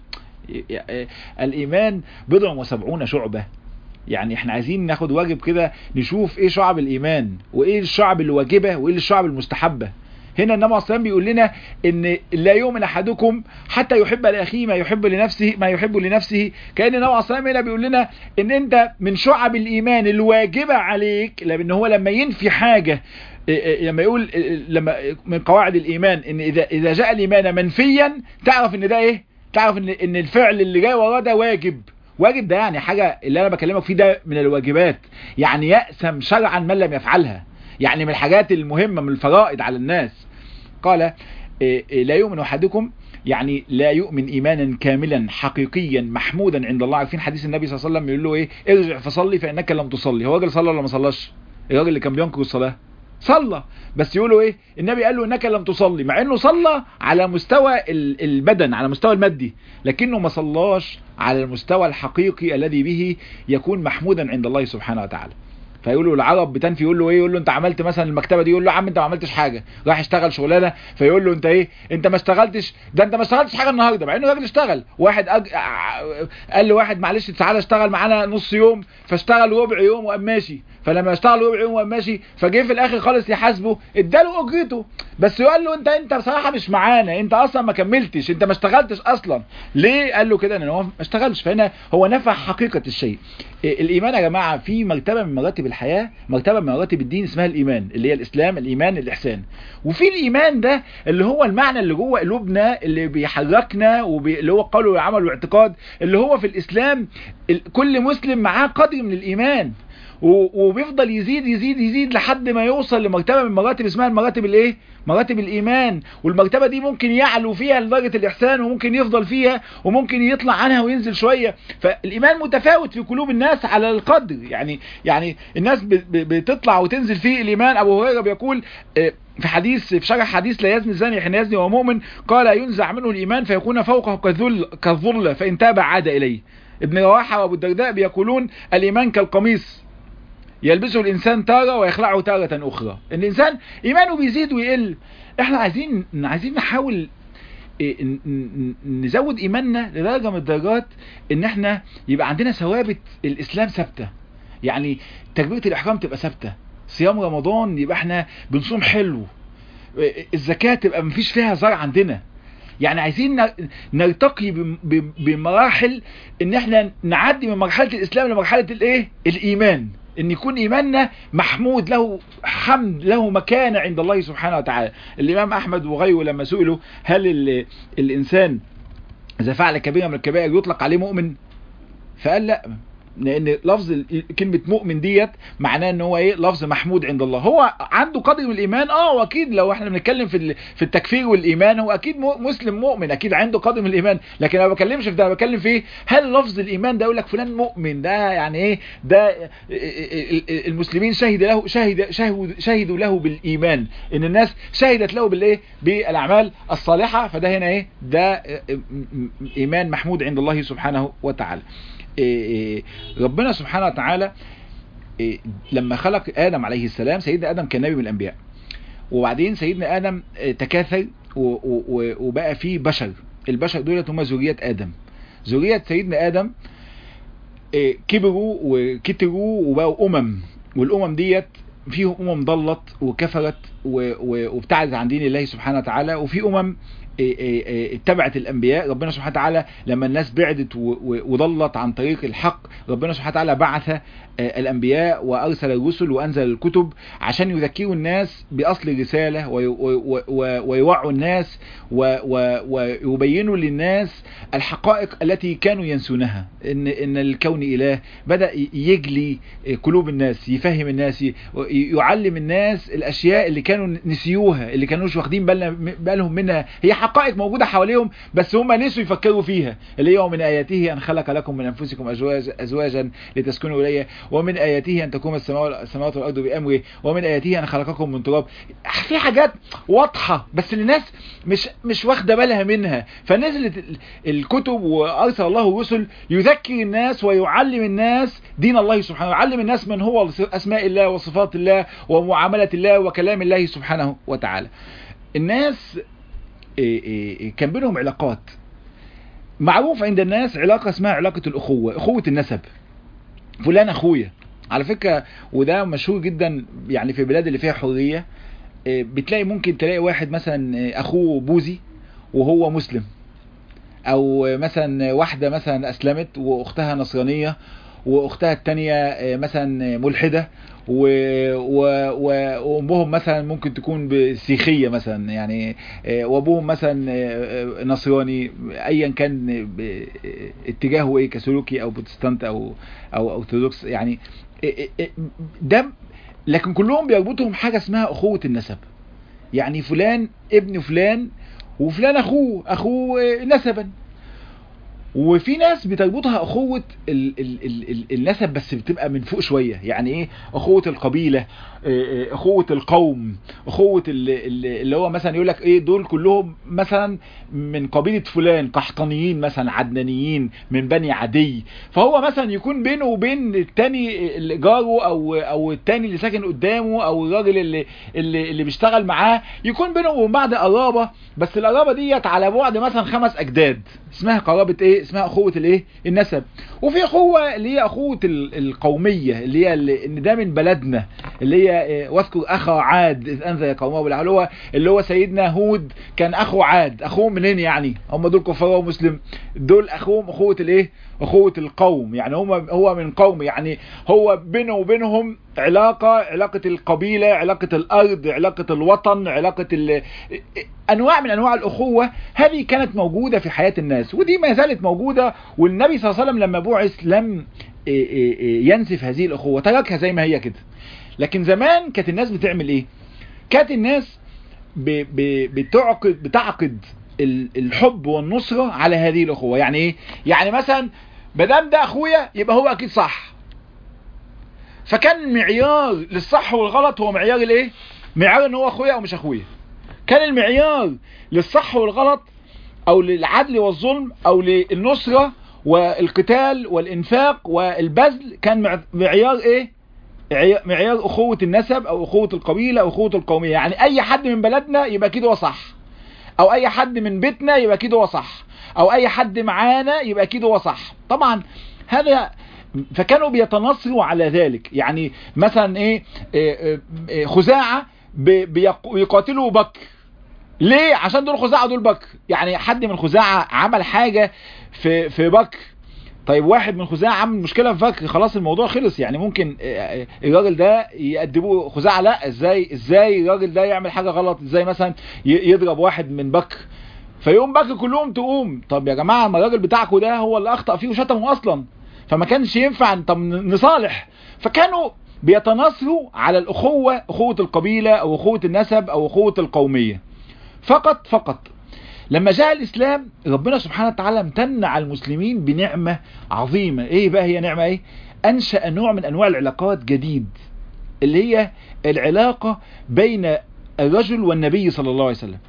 [SPEAKER 1] الايمان بضع وسبعون شعبه يعني احنا عايزين ناخد واجب كده نشوف ايه شعب الايمان وايه الشعب اللي واجبه وايه الشعب المستحبه هنا النبي صلى الله بيقول لنا ان لا يؤمن احدكم حتى يحب لاخيه ما يحب لنفسه ما يحب لنفسه كان النبي صلى الله هنا بيقول لنا ان انت من شعب الايمان الواجبه عليك لان هو لما ينفي حاجه لما يقول لما من قواعد الايمان ان اذا اذا جاء الايمان منفيا تعرف ان ده ايه تعرف ان ان الفعل اللي جاي وراه ده واجب واجب ده يعني حاجة اللي انا بكلمك فيه ده من الواجبات يعني يأسم شرعا من لم يفعلها يعني من الحاجات المهمة من الفرائض على الناس قال لا يؤمن احدكم يعني لا يؤمن ايمانا كاملا حقيقيا محمودا عند الله عارفين حديث النبي صلى الله عليه وسلم يقول له ايه ارجع فصلي فانك لم تصلي هو راجل صلى ولا ما صلاش الراجل اللي كان بينكر الصلاه صلى بس يقولوا ايه النبي قال له انك لم تصلي مع انه صلى على مستوى البدن على مستوى المادي لكنه ما صلاش على المستوى الحقيقي الذي به يكون محمودا عند الله سبحانه وتعالى فيقول له العرب بتنفي يقول له ايه يقول له انت عملت مثلا المكتبه دي يقول له يا عم انت ما عملتش حاجه راح يشتغل شغلانه فيقول له انت ايه انت ما اشتغلتش ده انت ما اشتغلتش حاجه النهارده مع انه راجل اشتغل واحد أج... قال له واحد معلش تعالى اشتغل معانا نص يوم فاشتغل ربع يوم وقام ماشي فلما اشتغل ربع يوم وقام ماشي فجه في الاخر خالص يحاسبه اداله اجرته بس يقول له انت انت بصراحه مش معانا انت اصلا ما كملتش انت ما اشتغلتش اصلا ليه قال له كده ان هو ما اشتغلش فهنا هو نفى حقيقه الشيء الايمان يا جماعه في مرتبه من مراتب الحياه مرتبه من مراتب الدين اسمها الايمان اللي هي الاسلام الايمان الاحسان وفي الايمان ده اللي هو المعنى اللي جوه قلوبنا اللي بيحركنا وبي... اللي هو قول وعمل واعتقاد اللي هو في الاسلام كل مسلم معاه قدر من الايمان وبيفضل يزيد يزيد يزيد لحد ما يوصل لمرتبة من مراتب اسمها المراتب الايه مراتب الايمان والمرتبة دي ممكن يعلو فيها لدرجة الاحسان وممكن يفضل فيها وممكن يطلع عنها وينزل شوية فالايمان متفاوت في قلوب الناس على القدر يعني يعني الناس بتطلع وتنزل فيه الايمان ابو هريرة بيقول في حديث في شرح حديث لا يزني الزاني حين يزني وهو مؤمن قال ينزع منه الايمان فيكون فوقه كالذل كالظلة فان تاب عاد اليه ابن رواحة وابو الدرداء بيقولون الايمان كالقميص يلبسه الانسان تارة ويخلعه تارة اخرى الانسان ايمانه بيزيد ويقل احنا عايزين عايزين نحاول نزود ايماننا لدرجة من الدرجات ان احنا يبقى عندنا ثوابت الاسلام ثابتة يعني تكبيرة الاحرام تبقى ثابتة صيام رمضان يبقى احنا بنصوم حلو الزكاة تبقى مفيش فيها زرع عندنا يعني عايزين نرتقي بمراحل ان احنا نعدي من مرحلة الاسلام لمرحلة الايه الايمان ان يكون ايماننا محمود له حمد له مكانة عند الله سبحانه وتعالى الامام احمد وغيره لما سئلوا هل الانسان اذا فعل كبيرة من الكبائر يطلق عليه مؤمن فقال لا لان لفظ كلمة مؤمن ديت معناه ان هو ايه لفظ محمود عند الله هو عنده قدر من الايمان اه واكيد لو احنا بنتكلم في في التكفير والايمان هو اكيد مسلم مؤمن اكيد عنده قدر من الايمان لكن انا ما بتكلمش في ده انا بتكلم في ايه هل لفظ الايمان ده يقول لك فلان مؤمن ده يعني ايه ده المسلمين شهد له شهد شهدوا شهدوا له بالايمان ان الناس شهدت له بالايه بالاعمال الصالحة فده هنا ايه ده ايمان محمود عند الله سبحانه وتعالى ربنا سبحانه وتعالى لما خلق آدم عليه السلام سيدنا آدم كان نبي من الأنبياء وبعدين سيدنا آدم تكاثر وبقى فيه بشر البشر دولت هم ذرية آدم ذرية سيدنا آدم كبروا وكتروا وبقوا أمم والأمم ديت فيهم أمم ضلت وكفرت وابتعدت عن دين الله سبحانه وتعالى وفي أمم اتبعت الانبياء ربنا سبحانه وتعالى لما الناس بعدت وضلت عن طريق الحق ربنا سبحانه وتعالى بعث الانبياء وارسل الرسل وانزل الكتب عشان يذكروا الناس باصل الرسالة ويوعوا الناس ويبينوا للناس الحقائق التي كانوا ينسونها ان ان الكون اله بدأ يجلي قلوب الناس يفهم الناس يعلم الناس الاشياء اللي كانوا نسيوها اللي كانوش واخدين بالهم منها هي حقائق موجودة حواليهم بس هم نسوا يفكروا فيها اللي هي من آياته أن خلق لكم من أنفسكم أزواج أزواجا لتسكنوا إليه ومن آياته أن تقوم السماوات والأرض بأمره ومن آياته أن خلقكم من تراب في حاجات واضحة بس الناس مش مش واخدة بالها منها فنزلت الكتب وأرسل الله الرسل يذكر الناس ويعلم الناس دين الله سبحانه ويعلم الناس من هو أسماء الله وصفات الله ومعاملة الله وكلام الله سبحانه وتعالى الناس كان بينهم علاقات معروف عند الناس علاقة اسمها علاقة الأخوة أخوة النسب فلان أخويا على فكرة وده مشهور جدا يعني في البلاد اللي فيها حرية بتلاقي ممكن تلاقي واحد مثلا أخوه بوذي وهو مسلم أو مثلا واحدة مثلا أسلمت وأختها نصرانية واختها التانية مثلا ملحدة و... و... وامهم مثلا ممكن تكون بسيخية مثلا يعني وابوهم مثلا نصراني ايا كان اتجاهه ايه كسلوكي او بروتستانت او او ارثوذكس يعني ده لكن كلهم بيربطهم حاجة اسمها اخوة النسب يعني فلان ابن فلان وفلان اخوه اخوه نسبا وفي ناس بتربطها اخوة ال ال ال النسب بس بتبقى من فوق شوية يعني ايه اخوة القبيلة اخوة القوم اخوة اللي هو مثلا يقول لك ايه دول كلهم مثلا من قبيلة فلان قحطانيين مثلا عدنانيين من بني عدي فهو مثلا يكون بينه وبين التاني اللي جاره او او التاني اللي ساكن قدامه او الراجل اللي اللي, اللي بيشتغل معاه يكون بينه وبين بعض قرابة بس القرابة ديت على بعد مثلا خمس اجداد اسمها قرابة ايه اسمها اخوة الايه النسب وفي اخوة اللي هي اخوة القومية اللي هي اللي ان ده من بلدنا اللي هي واذكر اخا عاد اذ انذر قومه بالعلو اللي هو اللي هو سيدنا هود كان اخو عاد اخوه منين يعني هم دول كفار ومسلم دول اخوهم اخوة الايه اخوة القوم يعني هو هو من قوم يعني هو بينه وبينهم علاقة علاقة القبيلة علاقة الارض علاقة الوطن علاقة ال... انواع من انواع الاخوة هذه كانت موجودة في حياة الناس ودي ما زالت موجودة والنبي صلى الله عليه وسلم لما بعث لم ينسف هذه الاخوة تركها زي ما هي كده لكن زمان كانت الناس بتعمل ايه كانت الناس ب... ب... بتعقد بتعقد الحب والنصرة على هذه الأخوة يعني ايه يعني مثلا مدام ده أخويا يبقى هو أكيد صح فكان معيار للصح والغلط هو معيار الايه معيار ان هو أخويا أو مش أخويا كان المعيار للصح والغلط أو للعدل والظلم أو للنصرة والقتال والإنفاق والبذل كان معيار ايه معيار أخوة النسب أو أخوة القبيلة أو أخوة القومية يعني أي حد من بلدنا يبقى كده هو صح او اي حد من بيتنا يبقى كده هو صح او اي حد معانا يبقى كده هو صح طبعا هذا فكانوا بيتنصروا على ذلك يعني مثلا ايه, إيه, إيه خزاعة بيقاتلوا بكر ليه عشان دول خزاعة دول بكر يعني حد من خزاعة عمل حاجة في في بكر طيب واحد من خزاعة عمل مشكلة في بكر خلاص الموضوع خلص يعني ممكن الراجل ده يأدبوه خزاعة لا ازاي ازاي الراجل ده يعمل حاجة غلط ازاي مثلا يضرب واحد من بكر فيقوم بكر كلهم تقوم طب يا جماعة ما الراجل بتاعكم ده هو اللي اخطأ فيه وشتمه اصلا فما كانش ينفع طب نصالح فكانوا بيتناصروا على الاخوة اخوة القبيلة او اخوة النسب او اخوة القومية فقط فقط لما جاء الإسلام ربنا سبحانه وتعالى امتن على المسلمين بنعمة عظيمة ايه بقى هي نعمة ايه انشأ نوع من انواع العلاقات جديد اللي هي العلاقة بين الرجل والنبي صلى الله عليه وسلم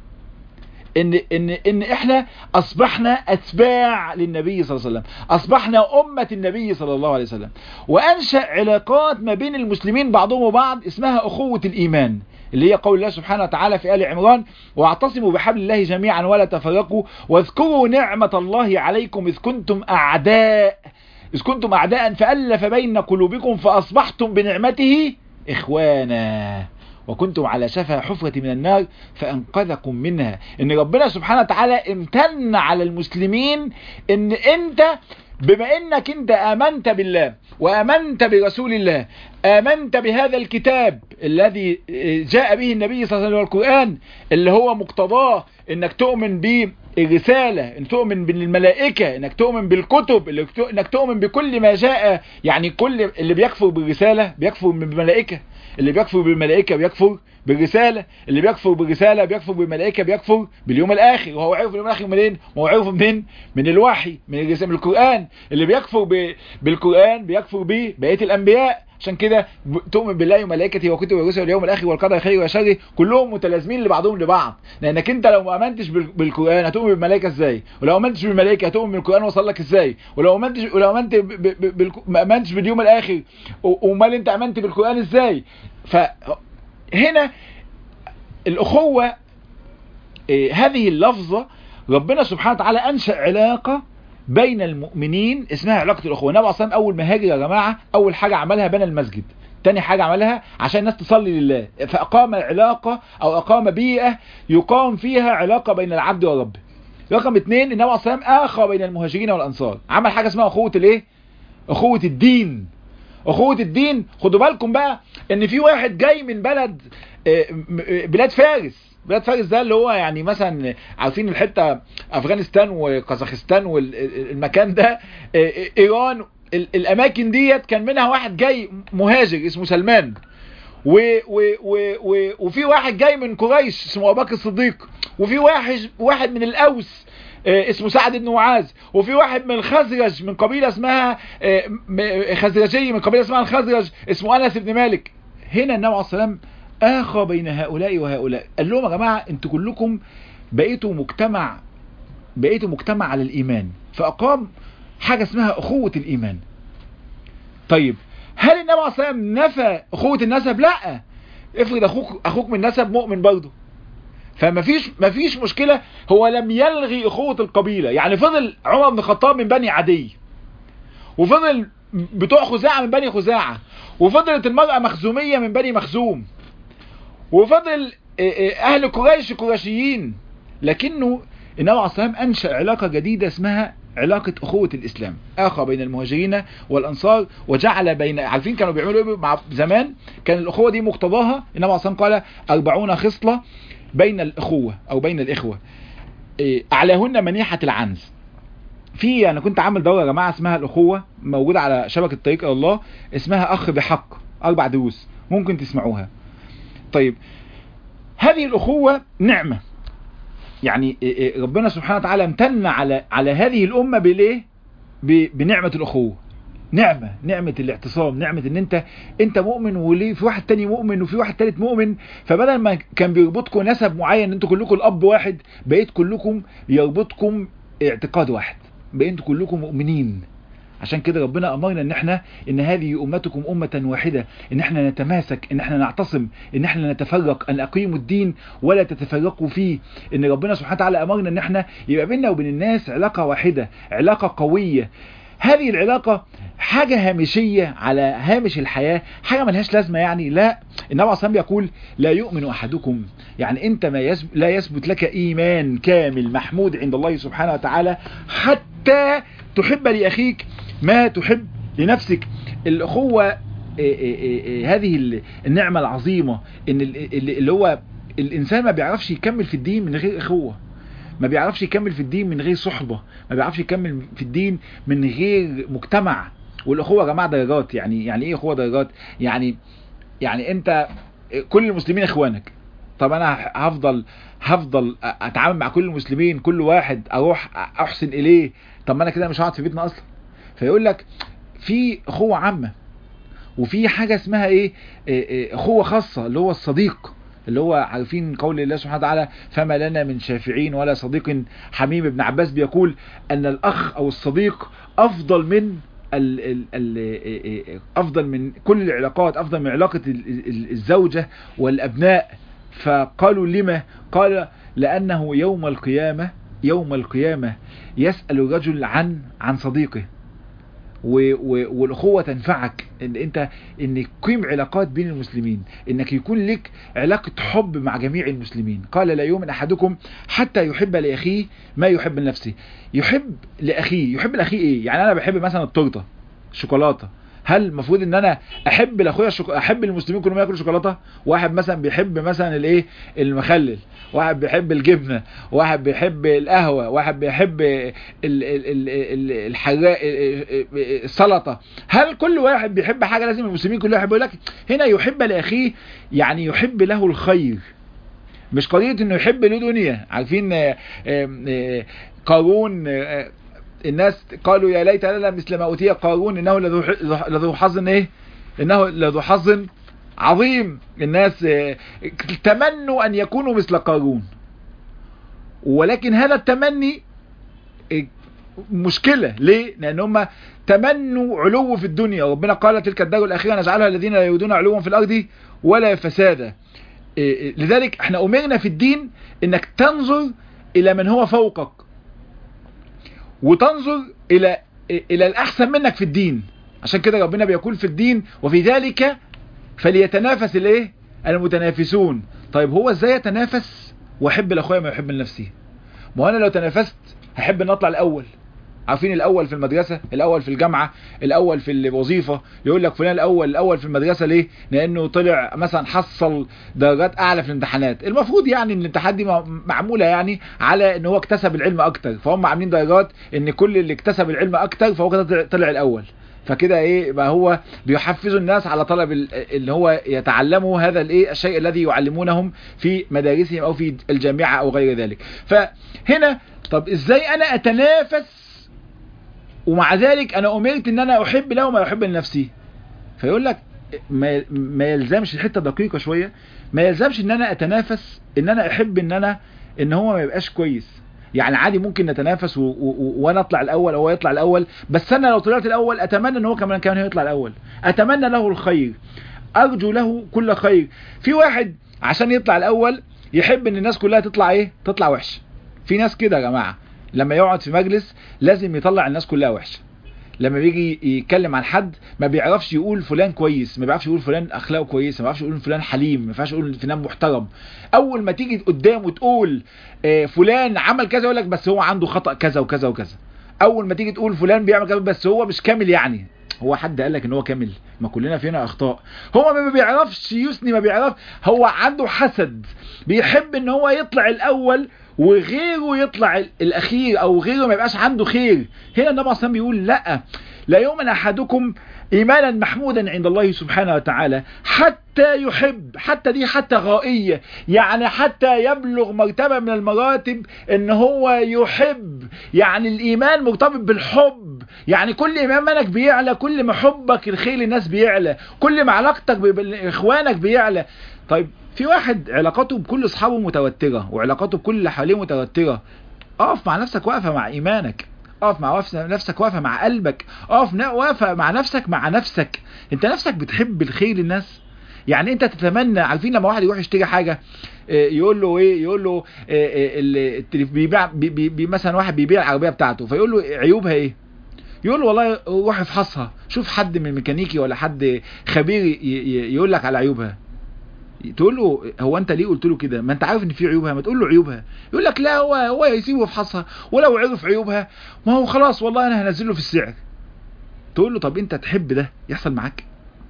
[SPEAKER 1] ان ان ان احنا اصبحنا اتباع للنبي صلى الله عليه وسلم اصبحنا امة النبي صلى الله عليه وسلم وانشأ علاقات ما بين المسلمين بعضهم وبعض اسمها اخوة الايمان اللي هي قول الله سبحانه وتعالى في آل عمران واعتصموا بحبل الله جميعا ولا تفرقوا واذكروا نعمة الله عليكم إذ كنتم أعداء إذ كنتم أعداء فألف بين قلوبكم فأصبحتم بنعمته إخوانا وكنتم على شفا حفرة من النار فأنقذكم منها إن ربنا سبحانه وتعالى امتن على المسلمين إن أنت بما انك انت امنت بالله وامنت برسول الله امنت بهذا الكتاب الذي جاء به النبي صلى الله عليه وسلم والقرآن اللي هو مقتضاه انك تؤمن بالرسالة انك تؤمن بالملائكة انك تؤمن بالكتب انك تؤمن بكل ما جاء يعني كل اللي بيكفر بالرسالة بيكفر بالملائكة اللي بيكفر بالملائكة بيكفر بالرسالة اللي بيكفر بالرسالة بيكفر بالملائكة بيكفر باليوم الآخر وهو عرف اليوم الآخر منين ما هو عرفه منين من الوحي من الرسالة من القرآن اللي بيكفر ب... بالقرآن بيكفر ببقية الأنبياء عشان كده تؤمن بالله وملائكته وكتبه ورسله واليوم الاخر والقدر خيره وشره كلهم متلازمين لبعضهم لبعض لانك انت لو ما امنتش بالقران هتؤمن بالملائكه ازاي ولو امنتش بالملائكه هتؤمن بالقران وصل لك ازاي ولو امنتش ولو امنت ما امنتش باليوم الاخر امال انت امنت بالقران ازاي فهنا الاخوه هذه اللفظه ربنا سبحانه وتعالى انشا علاقه بين المؤمنين اسمها علاقة الأخوة النبي أصلا أول ما هاجر يا جماعة أول حاجة عملها بنى المسجد تاني حاجة عملها عشان الناس تصلي لله فأقام علاقة أو أقام بيئة يقام فيها علاقة بين العبد وربه رقم اتنين النبي صلى الله عليه وسلم آخى بين المهاجرين والأنصار عمل حاجة اسمها أخوة الإيه؟ أخوة الدين أخوة الدين خدوا بالكم بقى إن في واحد جاي من بلد بلاد فارس بلاد فارس ده اللي هو يعني مثلا عارفين الحته افغانستان وقزاخستان والمكان ده ايران الاماكن ديت كان منها واحد جاي مهاجر اسمه سلمان و و و و وفي واحد جاي من قريش اسمه ابو بكر الصديق وفي واحد واحد من الاوس اسمه سعد بن معاذ وفي واحد من الخزرج من قبيله اسمها خزرجيه من قبيله اسمها الخزرج اسمه انس بن مالك هنا النبي عليه الصلاه والسلام آخى بين هؤلاء وهؤلاء قال لهم يا جماعة انتوا كلكم بقيتوا مجتمع بقيتوا مجتمع على الإيمان فأقام حاجة اسمها أخوة الإيمان طيب هل النبي عليه الصلاة والسلام نفى أخوة النسب لا افرض أخوك, أخوك من نسب مؤمن برضه فما فيش ما فيش مشكلة هو لم يلغي أخوة القبيلة يعني فضل عمر بن الخطاب من بني عدي وفضل بتوع خزاعة من بني خزاعة وفضلت المرأة مخزومية من بني مخزوم وفضل اهل قريش قرشيين لكنه النبي عليه الصلاه والسلام انشا علاقه جديده اسمها علاقة أخوة الإسلام آخى بين المهاجرين والأنصار وجعل بين عارفين كانوا بيعملوا إيه مع زمان كان الأخوة دي مقتضاها إنما عصام قال أربعون خصلة بين الأخوة أو بين الإخوة إيه، أعلاهن منيحة العنز في انا كنت عامل دوره يا جماعه اسمها الاخوه موجوده على شبكه طريق إلى الله اسمها اخ بحق اربع دروس ممكن تسمعوها طيب هذه الاخوه نعمه يعني إيه إيه ربنا سبحانه وتعالى امتن على على هذه الامه بالايه ب- بنعمه الاخوه نعمة نعمة الاعتصام نعمة ان انت انت مؤمن وليه في واحد تاني مؤمن وفي واحد تالت مؤمن فبدل ما كان بيربطكم نسب معين انتوا كلكم الاب واحد بقيت كلكم يربطكم اعتقاد واحد بقيتوا كلكم مؤمنين عشان كده ربنا امرنا ان احنا ان هذه امتكم امة واحدة ان احنا نتماسك ان احنا نعتصم ان احنا نتفرق ان اقيموا الدين ولا تتفرقوا فيه ان ربنا سبحانه وتعالى امرنا ان احنا يبقى بيننا وبين الناس علاقة واحدة علاقة قوية هذه العلاقة حاجة هامشية على هامش الحياة حاجة ملهاش لازمة يعني لا النبي عليه الصلاة يقول لا يؤمن أحدكم يعني أنت ما يثبت لا يثبت لك إيمان كامل محمود عند الله سبحانه وتعالى حتى تحب لأخيك ما تحب لنفسك الأخوة إيه إيه إيه هذه ال- النعمة العظيمة إن ال- ال- اللي هو الإنسان ما بيعرفش يكمل في الدين من غير أخوة ما بيعرفش يكمل في الدين من غير صحبة ما بيعرفش يكمل في الدين من غير مجتمع والاخوه يا جماعه درجات يعني يعني ايه اخوه درجات يعني يعني انت كل المسلمين اخوانك طب انا هفضل هفضل اتعامل مع كل المسلمين كل واحد اروح احسن اليه طب ما انا كده مش هقعد في بيتنا اصلا فيقول لك في اخوه عامه وفي حاجه اسمها ايه إيه إيه اخوه خاصه اللي هو الصديق اللي هو عارفين قول الله سبحانه وتعالى فما لنا من شافعين ولا صديق حميم ابن عباس بيقول ان الاخ او الصديق افضل من ال ال ال افضل من كل العلاقات افضل من علاقة ال- ال- الزوجة والابناء فقالوا لما قال لانه يوم القيامة يوم القيامة يسأل الرجل عن عن صديقه و- و- والاخوه تنفعك ان انت ان يقيم علاقات بين المسلمين انك يكون لك علاقه حب مع جميع المسلمين قال لا يؤمن احدكم حتى يحب لاخيه ما يحب لنفسه يحب لاخيه يحب لاخيه ايه يعني انا بحب مثلا التورته الشوكولاته هل المفروض ان انا احب لاخويا الشوك... احب المسلمين كلهم ياكلوا شوكولاته واحد مثلا بيحب مثلا الايه المخلل واحد بيحب الجبنه واحد بيحب القهوه واحد بيحب ال... ال... ال... ال... الحراق السلطه هل كل واحد بيحب حاجه لازم المسلمين كلهم يحبوا لك هنا يحب لاخيه يعني يحب له الخير مش قضيه انه يحب له دنيا عارفين آه، آه، قارون آه، الناس قالوا يا ليت لنا مثل ما اوتي قارون انه لذو لذو حظ ايه انه لذو حظ عظيم الناس آه، تمنوا ان يكونوا مثل قارون ولكن هذا التمني آه، مشكلة ليه؟ لأن هم تمنوا علو في الدنيا ربنا قال تلك الدار الأخيرة نجعلها الذين لا يريدون علوا في الأرض ولا فسادا إيه إيه، لذلك احنا أمرنا في الدين انك تنظر إلى من هو فوقك وتنظر إلى إلى الأحسن منك في الدين عشان كده ربنا بيقول في الدين وفي ذلك فليتنافس الايه المتنافسون طيب هو ازاي يتنافس واحب لاخويا ما يحب لنفسي ما هو انا لو تنافست هحب ان اطلع الاول عارفين الاول في المدرسه الاول في الجامعه الاول في الوظيفه يقول لك فلان الاول الاول في المدرسه ليه لانه طلع مثلا حصل درجات اعلى في الامتحانات المفروض يعني ان الامتحانات دي م- معموله يعني على ان هو اكتسب العلم اكتر فهم عاملين درجات ان كل اللي اكتسب العلم اكتر فهو كده طلع- طلع الاول فكده ايه بقى هو بيحفزوا الناس على طلب ال- اللي هو يتعلموا هذا الايه الشيء الذي يعلمونهم في مدارسهم او في الجامعه او غير ذلك فهنا طب ازاي انا اتنافس ومع ذلك انا امرت ان انا احب له ما يحب لنفسي فيقول لك ما ما يلزمش الحته دقيقه شويه ما يلزمش ان انا اتنافس ان انا احب ان انا ان هو ما يبقاش كويس يعني عادي ممكن نتنافس و... و... وانا اطلع الاول او هو يطلع الاول بس انا لو طلعت الاول اتمنى ان هو كمان كمان يطلع الاول اتمنى له الخير ارجو له كل خير في واحد عشان يطلع الاول يحب ان الناس كلها تطلع ايه تطلع وحشه في ناس كده يا جماعه لما يقعد في مجلس لازم يطلع الناس كلها وحشه لما بيجي يتكلم عن حد ما بيعرفش يقول فلان كويس ما بيعرفش يقول فلان اخلاقه كويسه ما بيعرفش يقول فلان حليم ما بيعرفش يقول فلان محترم اول ما تيجي قدامه تقول آه، فلان عمل كذا يقول لك بس هو عنده خطأ كذا وكذا وكذا اول ما تيجي تقول فلان بيعمل كذا بس هو مش كامل يعني هو حد قال لك ان هو كامل ما كلنا فينا اخطاء هو ما بيعرفش يثني ما بيعرف هو عنده حسد بيحب ان هو يطلع الاول وغيره يطلع الاخير او غيره ما يبقاش عنده خير هنا النبي صلى بيقول لا لا يؤمن احدكم ايمانا محمودا عند الله سبحانه وتعالى حتى يحب حتى دي حتى غائية يعني حتى يبلغ مرتبة من المراتب ان هو يحب يعني الايمان مرتبط بالحب يعني كل ايمانك بيعلى كل ما حبك الخير للناس بيعلى كل ما علاقتك باخوانك بيعلى طيب في واحد علاقاته بكل اصحابه متوترة وعلاقاته بكل اللي حواليه متوترة اقف مع نفسك واقفة مع ايمانك اقف مع نفسك واقفة مع قلبك اقف واقفة مع نفسك مع نفسك انت نفسك بتحب الخير للناس يعني انت تتمنى عارفين لما واحد يروح يشتري حاجة يقول له ايه يقول له بيبيع بي بي مثلا واحد بيبيع العربية بتاعته فيقول له عيوبها ايه يقول له والله روح افحصها شوف حد من الميكانيكي ولا حد خبير يقول لك على عيوبها تقول له هو انت ليه قلت له كده ما انت عارف ان في عيوبها ما تقول له عيوبها يقول لك لا هو هو يسيبه يفحصها ولو عرف عيوبها ما هو خلاص والله انا هنزله في السعر تقول له طب انت تحب ده يحصل معاك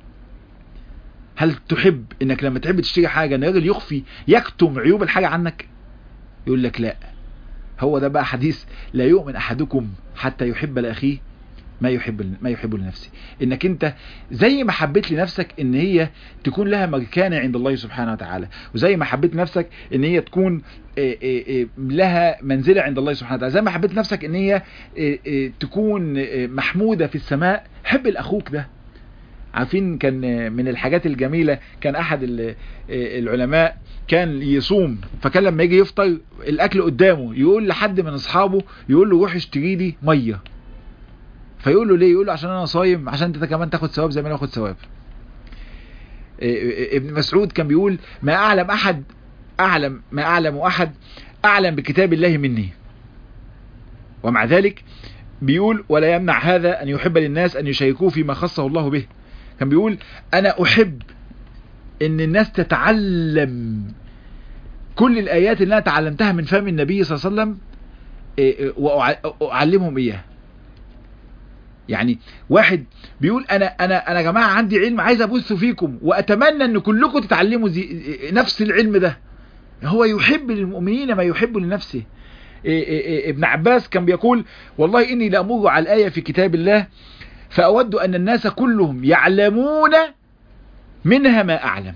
[SPEAKER 1] هل تحب انك لما تحب تشتري حاجه ان الراجل يخفي يكتم عيوب الحاجه عنك يقول لك لا هو ده بقى حديث لا يؤمن احدكم حتى يحب لاخيه ما يحب ما يحب لنفسه انك انت زي ما حبيت لنفسك ان هي تكون لها مكانه عند الله سبحانه وتعالى وزي ما حبيت نفسك ان هي تكون لها منزله عند الله سبحانه وتعالى زي ما حبيت نفسك ان هي تكون محموده في السماء حب الاخوك ده عارفين كان من الحاجات الجميلة كان احد العلماء كان يصوم فكان لما يجي يفطر الاكل قدامه يقول لحد من اصحابه يقول له روح اشتري لي ميه فيقول له ليه يقول له عشان انا صايم عشان انت كمان تاخد ثواب زي ما انا باخد ثواب ابن مسعود كان بيقول ما اعلم احد اعلم ما اعلم احد اعلم بكتاب الله مني ومع ذلك بيقول ولا يمنع هذا ان يحب للناس ان يشاركوه فيما خصه الله به كان بيقول انا احب ان الناس تتعلم كل الايات اللي انا تعلمتها من فم النبي صلى الله عليه وسلم واعلمهم اياها يعني واحد بيقول انا انا انا يا جماعه عندي علم عايز ابث فيكم واتمنى ان كلكم تتعلموا زي نفس العلم ده هو يحب للمؤمنين ما يحب لنفسه إيه إيه ابن عباس كان بيقول والله اني لامر على الايه في كتاب الله فاود ان الناس كلهم يعلمون منها ما اعلم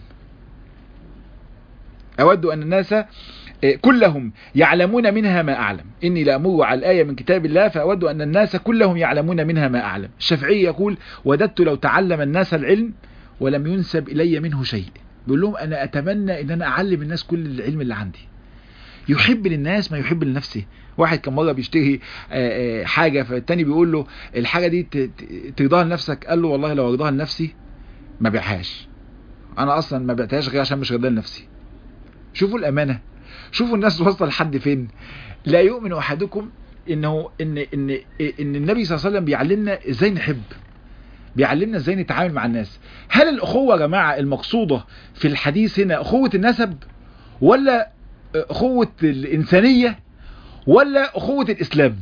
[SPEAKER 1] اود ان الناس كلهم يعلمون منها ما أعلم إني لأمر على الآية من كتاب الله فأود أن الناس كلهم يعلمون منها ما أعلم الشافعي يقول وددت لو تعلم الناس العلم ولم ينسب إلي منه شيء بيقول لهم أنا أتمنى أن أنا أعلم الناس كل العلم اللي عندي يحب للناس ما يحب لنفسه واحد كان مرة بيشتري حاجة فالتاني بيقول له الحاجة دي ترضاها لنفسك قال له والله لو ارضاها لنفسي ما بيعهاش انا اصلا ما بعتهاش غير عشان مش راضيها لنفسي شوفوا الامانه شوفوا الناس وصل لحد فين لا يؤمن احدكم انه ان ان ان النبي صلى الله عليه وسلم بيعلمنا ازاي نحب بيعلمنا ازاي نتعامل مع الناس هل الاخوه يا جماعه المقصوده في الحديث هنا اخوه النسب ولا اخوه الانسانيه ولا اخوه الاسلام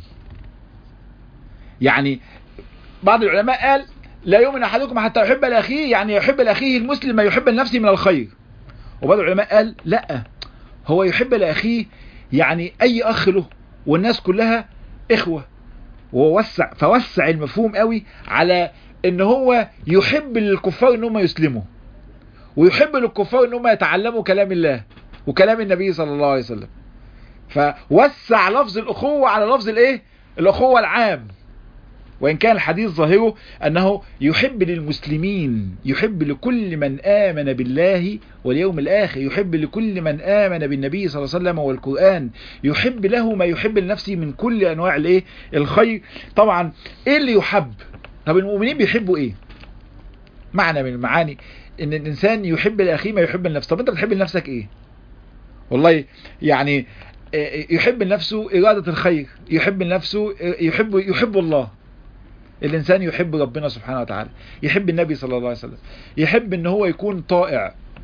[SPEAKER 1] يعني بعض العلماء قال لا يؤمن احدكم حتى يحب لاخيه يعني يحب لاخيه المسلم ما يحب لنفسه من الخير وبعض العلماء قال لا هو يحب لاخيه يعني اي اخ له والناس كلها اخوه ووسع فوسع المفهوم قوي على ان هو يحب للكفار ان هم يسلموا ويحب للكفار ان هم يتعلموا كلام الله وكلام النبي صلى الله عليه وسلم فوسع لفظ الاخوه على لفظ الايه الاخوه العام وإن كان الحديث ظاهره أنه يحب للمسلمين يحب لكل من آمن بالله واليوم الآخر يحب لكل من آمن بالنبي صلى الله عليه وسلم والقرآن يحب له ما يحب لنفسه من كل أنواع الايه الخير طبعا إيه اللي يحب طب المؤمنين بيحبوا إيه معنى من المعاني ان الانسان يحب لاخيه ما يحب لنفسه طب انت بتحب لنفسك ايه والله يعني يحب لنفسه إرادة الخير يحب لنفسه يحب يحب الله الإنسان يحب ربنا سبحانه وتعالى يحب النبي صلى الله عليه وسلم يحب ان هو يكون طائع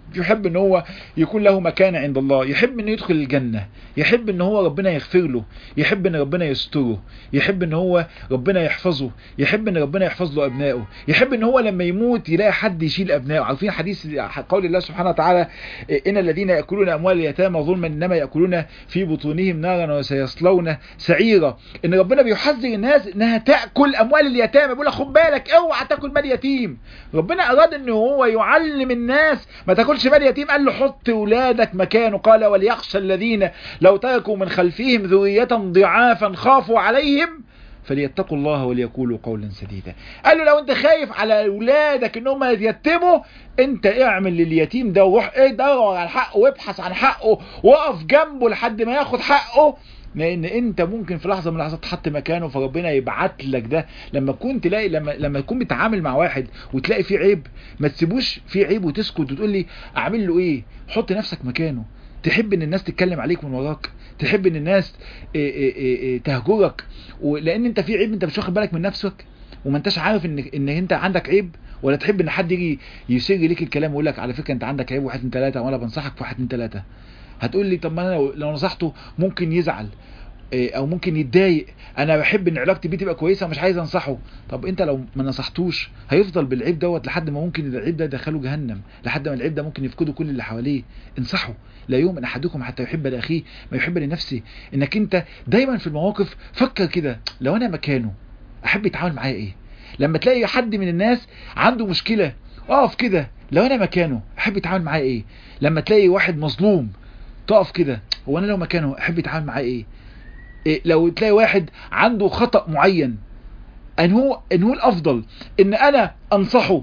[SPEAKER 1] يحب ان هو يكون له مكان عند الله يحب انه يدخل الجنة يحب ان هو ربنا يغفر له يحب ان ربنا يستره يحب ان هو ربنا يحفظه يحب ان ربنا يحفظ له ابنائه يحب ان هو لما يموت يلاقي حد يشيل ابنائه عارفين حديث قول الله سبحانه وتعالى ان الذين ياكلون اموال اليتامى ظلما انما ياكلون في بطونهم نارا وسيصلون سعيرا ان ربنا بيحذر الناس انها تاكل اموال اليتامى بيقول لك خد بالك اوعى تاكل مال يتيم ربنا اراد ان هو يعلم الناس ما تاكلش مال يتيم قال له حط ولادك مكانه قال وليخشى الذين لو تركوا من خلفهم ذرية ضعافا خافوا عليهم فليتقوا الله وليقولوا قولا سديدا قال له لو انت خايف على اولادك ان هم يتيتموا انت اعمل لليتيم ده وروح ايه دور على حقه وابحث عن حقه وقف جنبه لحد ما ياخد حقه لان انت ممكن في لحظه من اللحظات تحط مكانه فربنا يبعت لك ده لما تكون تلاقي لما لما تكون بتتعامل مع واحد وتلاقي فيه عيب ما تسيبوش فيه عيب وتسكت وتقول لي اعمل له ايه حط نفسك مكانه تحب ان الناس تتكلم عليك من وراك تحب ان الناس إيه إيه إيه تهجرك لان انت في عيب انت مش واخد بالك من نفسك وما انتش عارف ان ان انت عندك عيب ولا تحب ان حد يجي يسر ليك الكلام ويقول لك على فكره انت عندك عيب واحد اتنين ثلاثه وانا بنصحك في واحد اتنين ثلاثه هتقول لي طب ما انا لو, لو نصحته ممكن يزعل او ممكن يتضايق انا بحب ان علاقتي بيه تبقى كويسه ومش عايز انصحه طب انت لو ما نصحتوش هيفضل بالعيب دوت لحد ما ممكن العيب ده يدخله جهنم لحد ما العيب ده ممكن يفقده كل اللي حواليه انصحه لا يؤمن احدكم حتى يحب لاخيه ما يحب لنفسه انك انت دايما في المواقف فكر كده لو انا مكانه احب يتعامل معايا ايه لما تلاقي حد من الناس عنده مشكله اقف كده لو انا مكانه احب يتعامل معايا ايه لما تلاقي واحد مظلوم تقف كده هو انا لو مكانه احب يتعامل معايا ايه إيه لو تلاقي واحد عنده خطأ معين ان هو ان هو الافضل ان انا انصحه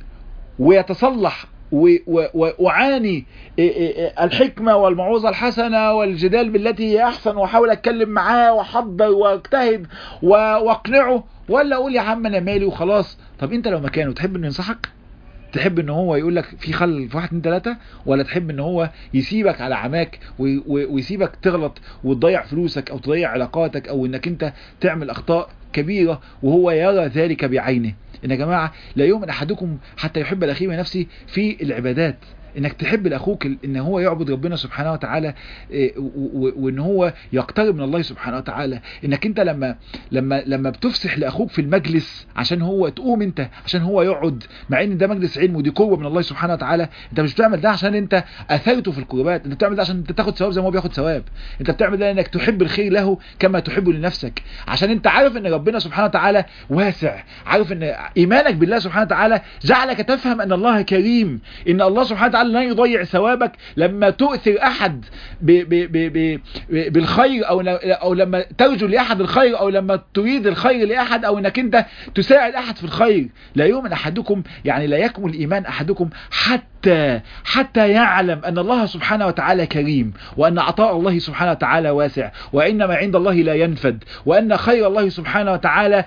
[SPEAKER 1] ويتصلح واعاني الحكمة والموعظة الحسنة والجدال بالتي هي احسن واحاول اتكلم معاه واحضر واجتهد واقنعه ولا اقول يا عم انا مالي وخلاص طب انت لو مكانه تحب انه ينصحك تحب ان هو يقول لك في خل في واحد اتنين تلاته ولا تحب ان هو يسيبك على عماك ويسيبك تغلط وتضيع فلوسك او تضيع علاقاتك او انك انت تعمل اخطاء كبيرة وهو يرى ذلك بعينه ان يا جماعة لا يؤمن احدكم حتى يحب الاخيه نفسه في العبادات انك تحب لاخوك ان هو يعبد ربنا سبحانه وتعالى وان هو يقترب من الله سبحانه وتعالى انك انت لما لما لما بتفسح لاخوك في المجلس عشان هو تقوم انت عشان هو يقعد مع ان ده مجلس علم ودي قوه من الله سبحانه وتعالى انت مش بتعمل ده عشان انت اثرته في القربات انت بتعمل ده عشان انت تاخد ثواب زي ما هو بياخد ثواب انت بتعمل ده انك تحب الخير له كما تحبه لنفسك عشان انت عارف ان ربنا سبحانه وتعالى واسع عارف ان ايمانك بالله سبحانه وتعالى جعلك تفهم ان الله كريم ان الله سبحانه وتعالى لا يضيع ثوابك لما تؤثر احد ب ب ب ب بالخير او او لما ترجو لاحد الخير او لما تريد الخير لاحد او انك انت تساعد احد في الخير لا يؤمن احدكم يعني لا يكمل ايمان احدكم حتى حتى يعلم ان الله سبحانه وتعالى كريم وان عطاء الله سبحانه وتعالى واسع وان ما عند الله لا ينفد وان خير الله سبحانه وتعالى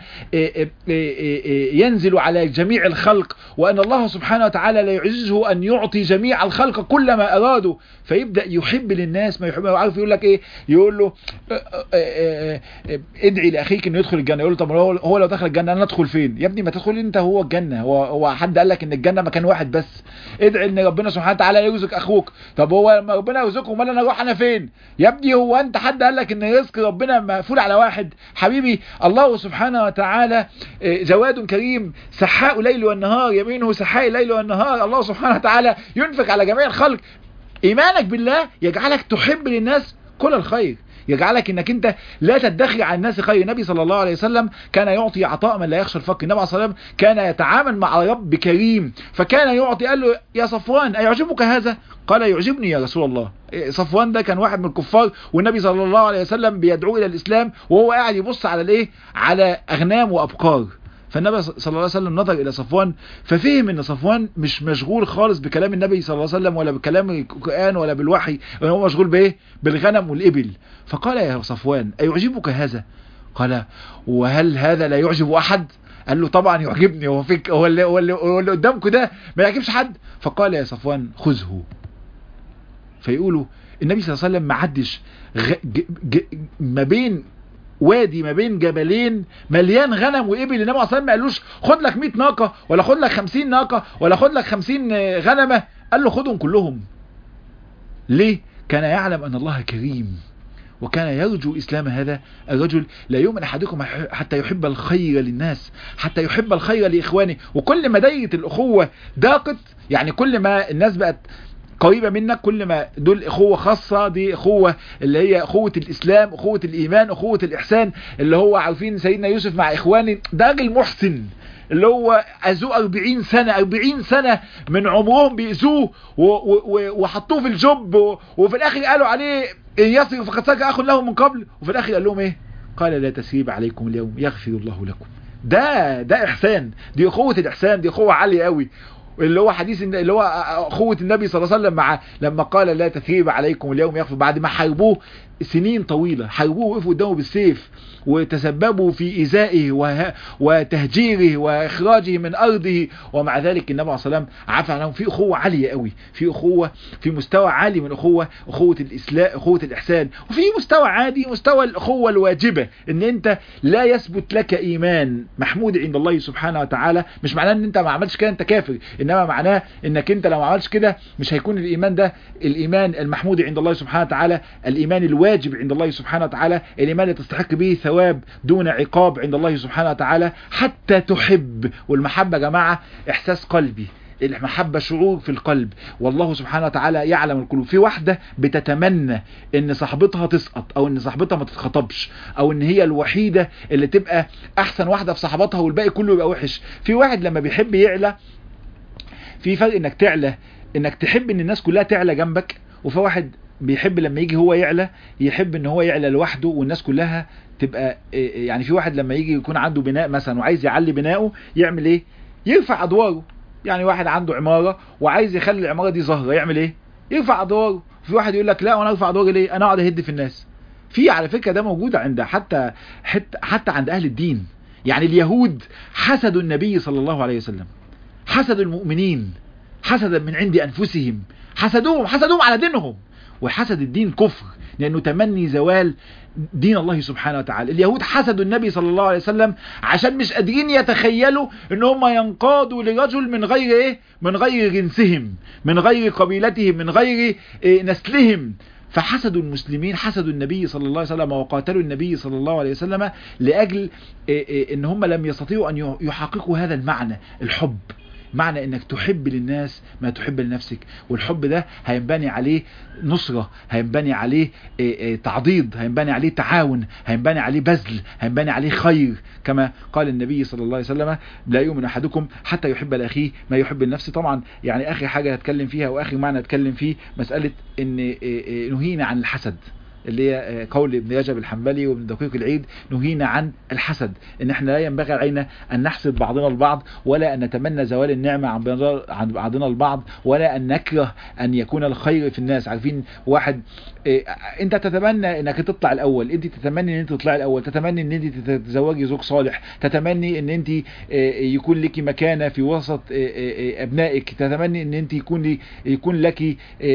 [SPEAKER 1] ينزل على جميع الخلق وان الله سبحانه وتعالى لا يعجزه ان يعطي جميع الخلق كل ما ارادوا فيبدا يحب للناس ما يحب عارف يقول لك ايه يقول له ادعي لاخيك انه يدخل الجنه يقول له طب هو لو دخل الجنه انا ادخل فين يا ابني ما تدخل انت هو الجنه هو هو حد قال لك ان الجنه مكان واحد بس ادعي ان ربنا سبحانه وتعالى يرزق اخوك طب هو لما ربنا يرزقه امال انا اروح انا فين يا ابني هو انت حد قال لك ان رزق ربنا مقفول على واحد حبيبي الله سبحانه وتعالى جواد كريم سحاء الليل والنهار يمينه سحاء الليل والنهار الله سبحانه وتعالى ينفق على جميع الخلق ايمانك بالله يجعلك تحب للناس كل الخير يجعلك انك انت لا تدخر على الناس خير النبي صلى الله عليه وسلم كان يعطي عطاء من لا يخشى الفقر النبي صلى الله عليه وسلم كان يتعامل مع رب كريم فكان يعطي قال له يا صفوان ايعجبك هذا قال يعجبني يا رسول الله صفوان ده كان واحد من الكفار والنبي صلى الله عليه وسلم بيدعوه الى الاسلام وهو قاعد يبص على الايه على اغنام وابقار فالنبي صلى الله عليه وسلم نظر الى صفوان ففهم ان صفوان مش مشغول خالص بكلام النبي صلى الله عليه وسلم ولا بكلام القرآن ولا بالوحي هو مشغول بايه بالغنم والابل فقال يا صفوان ايعجبك هذا قال وهل هذا لا يعجب احد قال له طبعا يعجبني هو فيك هو اللي, هو اللي, هو اللي قدامكم ده ما يعجبش حد فقال يا صفوان خذه فيقولوا النبي صلى الله عليه وسلم ما عدش ما بين وادي ما بين جبلين مليان غنم وابل النبي صلى ما قالوش خد لك 100 ناقه ولا خد لك 50 ناقه ولا خد لك 50 غنمه قال له خدهم كلهم ليه كان يعلم ان الله كريم وكان يرجو إسلام هذا الرجل لا يؤمن أحدكم حتى يحب الخير للناس حتى يحب الخير لإخوانه وكل ما دايرة الأخوة ضاقت يعني كل ما الناس بقت قريبة منك كل ما دول اخوة خاصة دي اخوة اللي هي اخوة الاسلام اخوة الايمان اخوة الاحسان اللي هو عارفين سيدنا يوسف مع اخواني ده راجل محسن اللي هو اذوه 40 سنة 40 سنة من عمرهم بيأذوه وحطوه في الجب وفي الاخر قالوا عليه ان يصرف فقد سرق اخ له من قبل وفي الاخر قال لهم ايه قال لا تسريب عليكم اليوم يغفر الله لكم ده ده احسان دي اخوة الاحسان دي اخوة عالية قوي اللي هو حديث اللي هو اخوة النبي صلى الله عليه وسلم مع لما قال لا تثريب عليكم اليوم يغفر بعد ما حاربوه سنين طويلة حاربوه وقفوا قدامه بالسيف وتسببوا في إيذائه وتهجيره وإخراجه من أرضه ومع ذلك النبي عليه الصلاة والسلام عفى عنهم في أخوة عالية قوي في أخوة في مستوى عالي من أخوة أخوة الإسلام أخوة الإحسان وفي مستوى عادي مستوى الأخوة الواجبة إن أنت لا يثبت لك إيمان محمود عند الله سبحانه وتعالى مش معناه إن أنت ما عملتش كده أنت كافر إنما معناه إنك أنت لو ما عملتش كده مش هيكون الإيمان ده الإيمان المحمود عند الله سبحانه وتعالى الإيمان الواجب واجب عند الله سبحانه وتعالى الإيمان اللي تستحق به ثواب دون عقاب عند الله سبحانه وتعالى حتى تحب والمحبة يا جماعة إحساس قلبي المحبة شعور في القلب والله سبحانه وتعالى يعلم القلوب في واحدة بتتمنى ان صاحبتها تسقط او ان صاحبتها ما تتخطبش او ان هي الوحيدة اللي تبقى احسن واحدة في صاحبتها والباقي كله يبقى وحش في واحد لما بيحب يعلى في فرق انك تعلى انك تحب ان الناس كلها تعلى جنبك وفي واحد بيحب لما يجي هو يعلى يحب ان هو يعلى لوحده والناس كلها تبقى يعني في واحد لما يجي يكون عنده بناء مثلا وعايز يعلي بناؤه يعمل ايه يرفع ادواره يعني واحد عنده عمارة وعايز يخلي العمارة دي ظاهرة يعمل ايه يرفع ادواره في واحد يقول لك لا وانا ارفع ادواري ليه انا اقعد اهد في الناس في على فكرة ده موجود عند حتى حتى, حتى عند اهل الدين يعني اليهود حسدوا النبي صلى الله عليه وسلم حسدوا المؤمنين حسدا من عند انفسهم حسدوهم حسدوهم على دينهم وحسد الدين كفر لأنه تمني زوال دين الله سبحانه وتعالى اليهود حسدوا النبي صلى الله عليه وسلم عشان مش قادرين يتخيلوا ان هم ينقادوا لرجل من غير ايه من غير جنسهم من غير قبيلتهم من غير إيه نسلهم فحسدوا المسلمين حسدوا النبي صلى الله عليه وسلم وقاتلوا النبي صلى الله عليه وسلم لأجل إيه إيه ان هم لم يستطيعوا ان يحققوا هذا المعنى الحب معنى انك تحب للناس ما تحب لنفسك والحب ده هينبني عليه نصرة هينبني عليه تعضيد هينبني عليه تعاون هينبني عليه بذل هينبني عليه خير كما قال النبي صلى الله عليه وسلم لا يؤمن احدكم حتى يحب لاخيه ما يحب لنفسه طبعا يعني اخر حاجة هتكلم فيها واخر معنى هتكلم فيه مسألة ان نهينا عن الحسد اللي هي قول ابن رجب الحنبلي وابن دقيق العيد نهينا عن الحسد ان احنا لا ينبغي علينا ان نحسد بعضنا البعض ولا ان نتمنى زوال النعمة عن بعضنا البعض ولا ان نكره ان يكون الخير في الناس عارفين واحد إيه انت تتمنى انك تطلع الاول انت تتمني ان انت تطلع الاول تتمني ان انت تتزوجي زوج صالح تتمني ان انت إيه يكون لك مكانة في وسط إيه ابنائك تتمني ان انت يكون يكون لك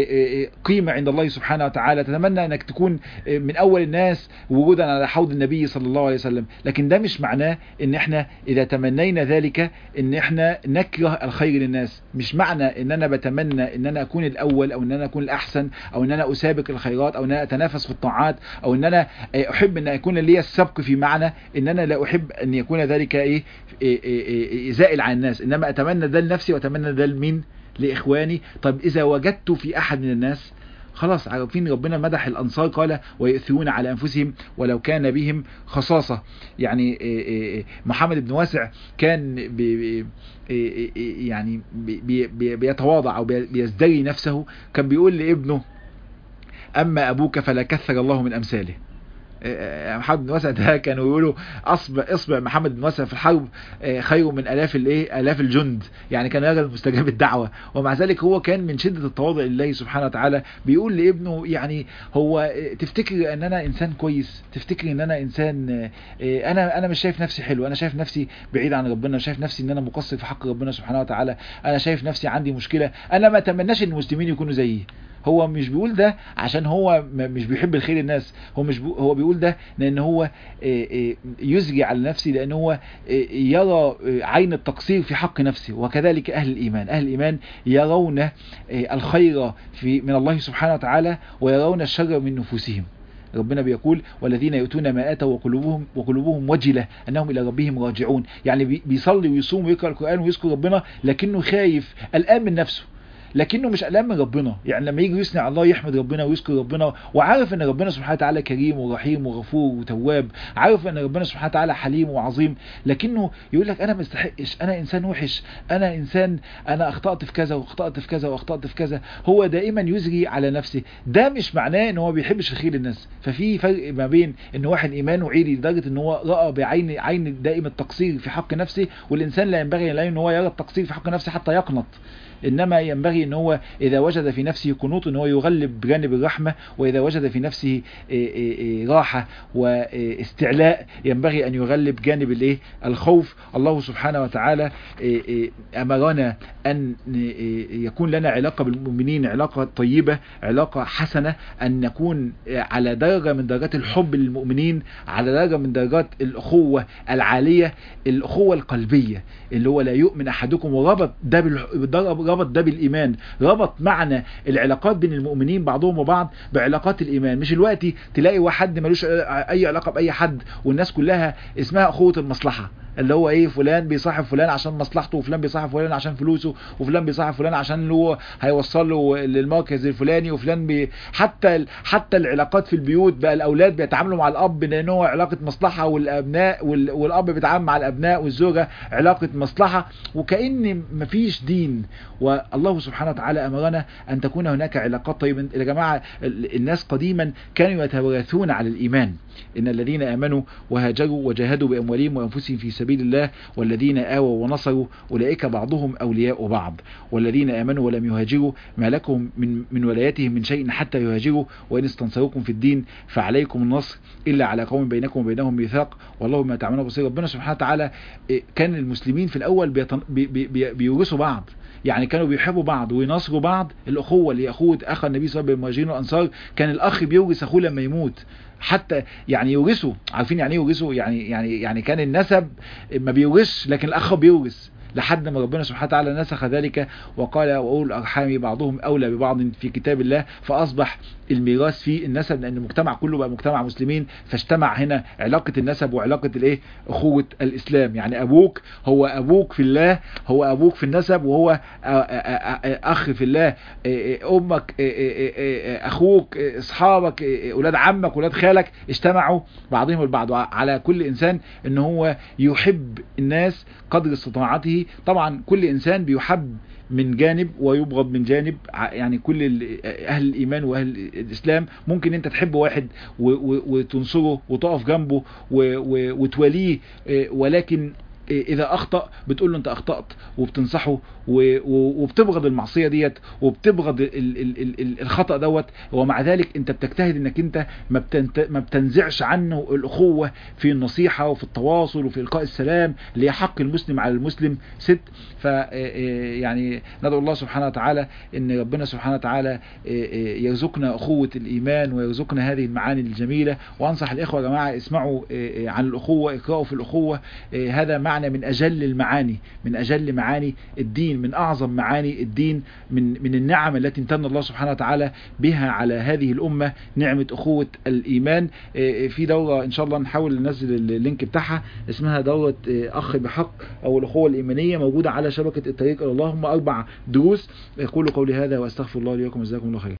[SPEAKER 1] قيمة عند الله سبحانه وتعالى تتمنى انك تكون من اول الناس وجودا على حوض النبي صلى الله عليه وسلم لكن ده مش معناه ان احنا اذا تمنينا ذلك ان احنا نكره الخير للناس مش معنى ان انا بتمنى ان انا اكون الاول او ان انا اكون الاحسن او ان انا اسابق الخيرات او ان انا اتنافس في الطاعات او ان انا احب ان يكون لي السبق في معنى ان انا لا احب ان يكون ذلك ايه, إيه, إيه, إيه زائل عن الناس انما اتمنى ده لنفسي واتمنى ده لمين لاخواني طب اذا وجدت في احد من الناس خلاص عارفين ربنا مدح الأنصار قال ويؤثرون على أنفسهم ولو كان بهم خصاصة يعني محمد بن واسع كان بي يعني بي بيتواضع أو بيزدري نفسه كان بيقول لابنه أما أبوك فلا كثر الله من أمثاله محمد بن واسع ده كانوا يقولوا اصبع اصبع محمد بن واسع في الحرب خير من الاف الايه الاف الجند يعني كان راجل مستجاب الدعوه ومع ذلك هو كان من شده التواضع لله سبحانه وتعالى بيقول لابنه يعني هو تفتكر ان انا انسان كويس تفتكر ان انا انسان انا انا مش شايف نفسي حلو انا شايف نفسي بعيد عن ربنا شايف نفسي ان انا مقصر في حق ربنا سبحانه وتعالى انا شايف نفسي عندي مشكله انا ما اتمناش ان المسلمين يكونوا زيي هو مش بيقول ده عشان هو م- مش بيحب الخير الناس هو مش بي... هو بيقول ده لان هو آه، آه، يزجي على نفسه لان هو آه، يرى آه، عين التقصير في حق نفسه وكذلك اهل الايمان اهل الايمان يرون آه، الخير في من الله سبحانه وتعالى ويرون الشر من نفوسهم ربنا بيقول والذين يؤتون ما اتوا وقلوبهم وقلوبهم وجله انهم الى ربهم راجعون يعني بي- بيصلي ويصوم ويقرا القران ويذكر ربنا لكنه خايف قلقان من نفسه لكنه مش قلقان من ربنا يعني لما يجي يثني على الله يحمد ربنا ويذكر ربنا وعارف ان ربنا سبحانه وتعالى كريم ورحيم وغفور وتواب عارف ان ربنا سبحانه وتعالى حليم وعظيم لكنه يقول لك انا ما استحقش انا انسان وحش انا انسان انا اخطات في كذا واخطات في كذا واخطات في كذا هو دائما يزري على نفسه ده مش معناه ان هو ما بيحبش الخير للناس ففي فرق ما بين ان واحد ايمانه عالي لدرجه ان هو راى بعين عين دائم التقصير في حق نفسه والانسان لا ينبغي له ان هو يرى التقصير في حق نفسه حتى يقنط انما ينبغي ان هو اذا وجد في نفسه قنوط ان هو يغلب بجانب الرحمه واذا وجد في نفسه إيه إيه إيه راحه واستعلاء ينبغي ان يغلب جانب الايه الخوف الله سبحانه وتعالى إيه إيه امرنا ان إيه يكون لنا علاقه بالمؤمنين علاقه طيبه علاقه حسنه ان نكون على درجه من درجات الحب للمؤمنين على درجه من درجات الاخوه العاليه الاخوه القلبيه اللي هو لا يؤمن احدكم وربط ده بال- ربط ده بالايمان ربط معنى العلاقات بين المؤمنين بعضهم وبعض بعلاقات الايمان مش الوقت تلاقي واحد ملوش اي علاقه باي حد والناس كلها اسمها اخوه المصلحه اللي هو ايه فلان بيصاحب فلان عشان مصلحته وفلان بيصاحب فلان عشان فلوسه وفلان بيصاحب فلان عشان هو هيوصل له للمركز الفلاني وفلان بي حتى ال- حتى العلاقات في البيوت بقى الاولاد بيتعاملوا مع الاب لان هو علاقه مصلحه والابناء وال- والاب بيتعامل مع الابناء والزوجه علاقه مصلحه وكأن مفيش دين والله سبحانه وتعالى امرنا ان تكون هناك علاقات طيبه يا جماعه ال- الناس قديما كانوا يتوارثون على الايمان ان الذين امنوا وهاجروا وجاهدوا باموالهم وانفسهم في سبيل الله والذين آووا ونصروا اولئك بعضهم اولياء بعض والذين امنوا ولم يهاجروا ما لكم من من ولايتهم من شيء حتى يهاجروا وان استنصروكم في الدين فعليكم النصر الا على قوم بينكم وبينهم ميثاق والله بما تعملون بصير ربنا سبحانه وتعالى إيه، كان المسلمين في الاول بيتن- بي- بي- بي- بيورثوا بعض يعني كانوا بيحبوا بعض ويناصروا بعض الاخوه اللي هي اخوه اخ النبي صلى الله عليه وسلم بالمهاجرين والانصار كان الاخ بيورث اخوه لما يموت حتى يعني يورثوا عارفين يعني ايه يورثوا يعني يعني يعني كان النسب ما بيورثش لكن الاخ بيورث لحد ما ربنا سبحانه وتعالى نسخ ذلك وقال واولو الارحام بعضهم اولى ببعض في كتاب الله فاصبح الميراث في النسب لان المجتمع كله بقى مجتمع مسلمين فاجتمع هنا علاقه النسب وعلاقه الايه اخوه الاسلام يعني ابوك هو ابوك في الله هو ابوك في النسب وهو آ- آ- آ- اخ في الله إيه إيه امك إيه إيه إيه اخوك إيه اصحابك إيه اولاد عمك اولاد خالك اجتمعوا بعضهم البعض على كل انسان ان هو يحب الناس قدر استطاعته طبعا كل انسان بيحب من جانب ويبغض من جانب ع- يعني كل ال- اهل الايمان واهل الاسلام ممكن انت تحب واحد و- و- وتنصره وتقف جنبه و- و- وتوليه إيه، ولكن إيه، اذا اخطا بتقول له انت اخطات وبتنصحه و- و- وبتبغض المعصيه ديت وبتبغض ال- ال- ال- ال- الخطا دوت ومع ذلك انت بتجتهد انك انت ما بتنت- ما بتنزعش عنه الاخوه في النصيحه وفي التواصل وفي القاء السلام اللي هي حق المسلم على المسلم ست ف إيه، يعني ندعو الله سبحانه وتعالى ان ربنا سبحانه وتعالى إيه، إيه، يرزقنا اخوه الايمان ويرزقنا هذه المعاني الجميله وانصح الاخوه يا جماعه اسمعوا إيه، إيه، عن الاخوه اقراوا في الاخوه إيه، هذا معنى من اجل المعاني من اجل معاني الدين من اعظم معاني الدين من من النعم التي امتن الله سبحانه وتعالى بها على هذه الامه نعمه اخوه الايمان إيه، في دوره ان شاء الله نحاول ننزل اللينك بتاعها اسمها دوره إيه، اخ بحق او الاخوه الايمانيه موجوده على شبكه الطريق الى الله هم اربع دروس اقول قولي هذا واستغفر الله لي ولكم جزاكم الله خيرا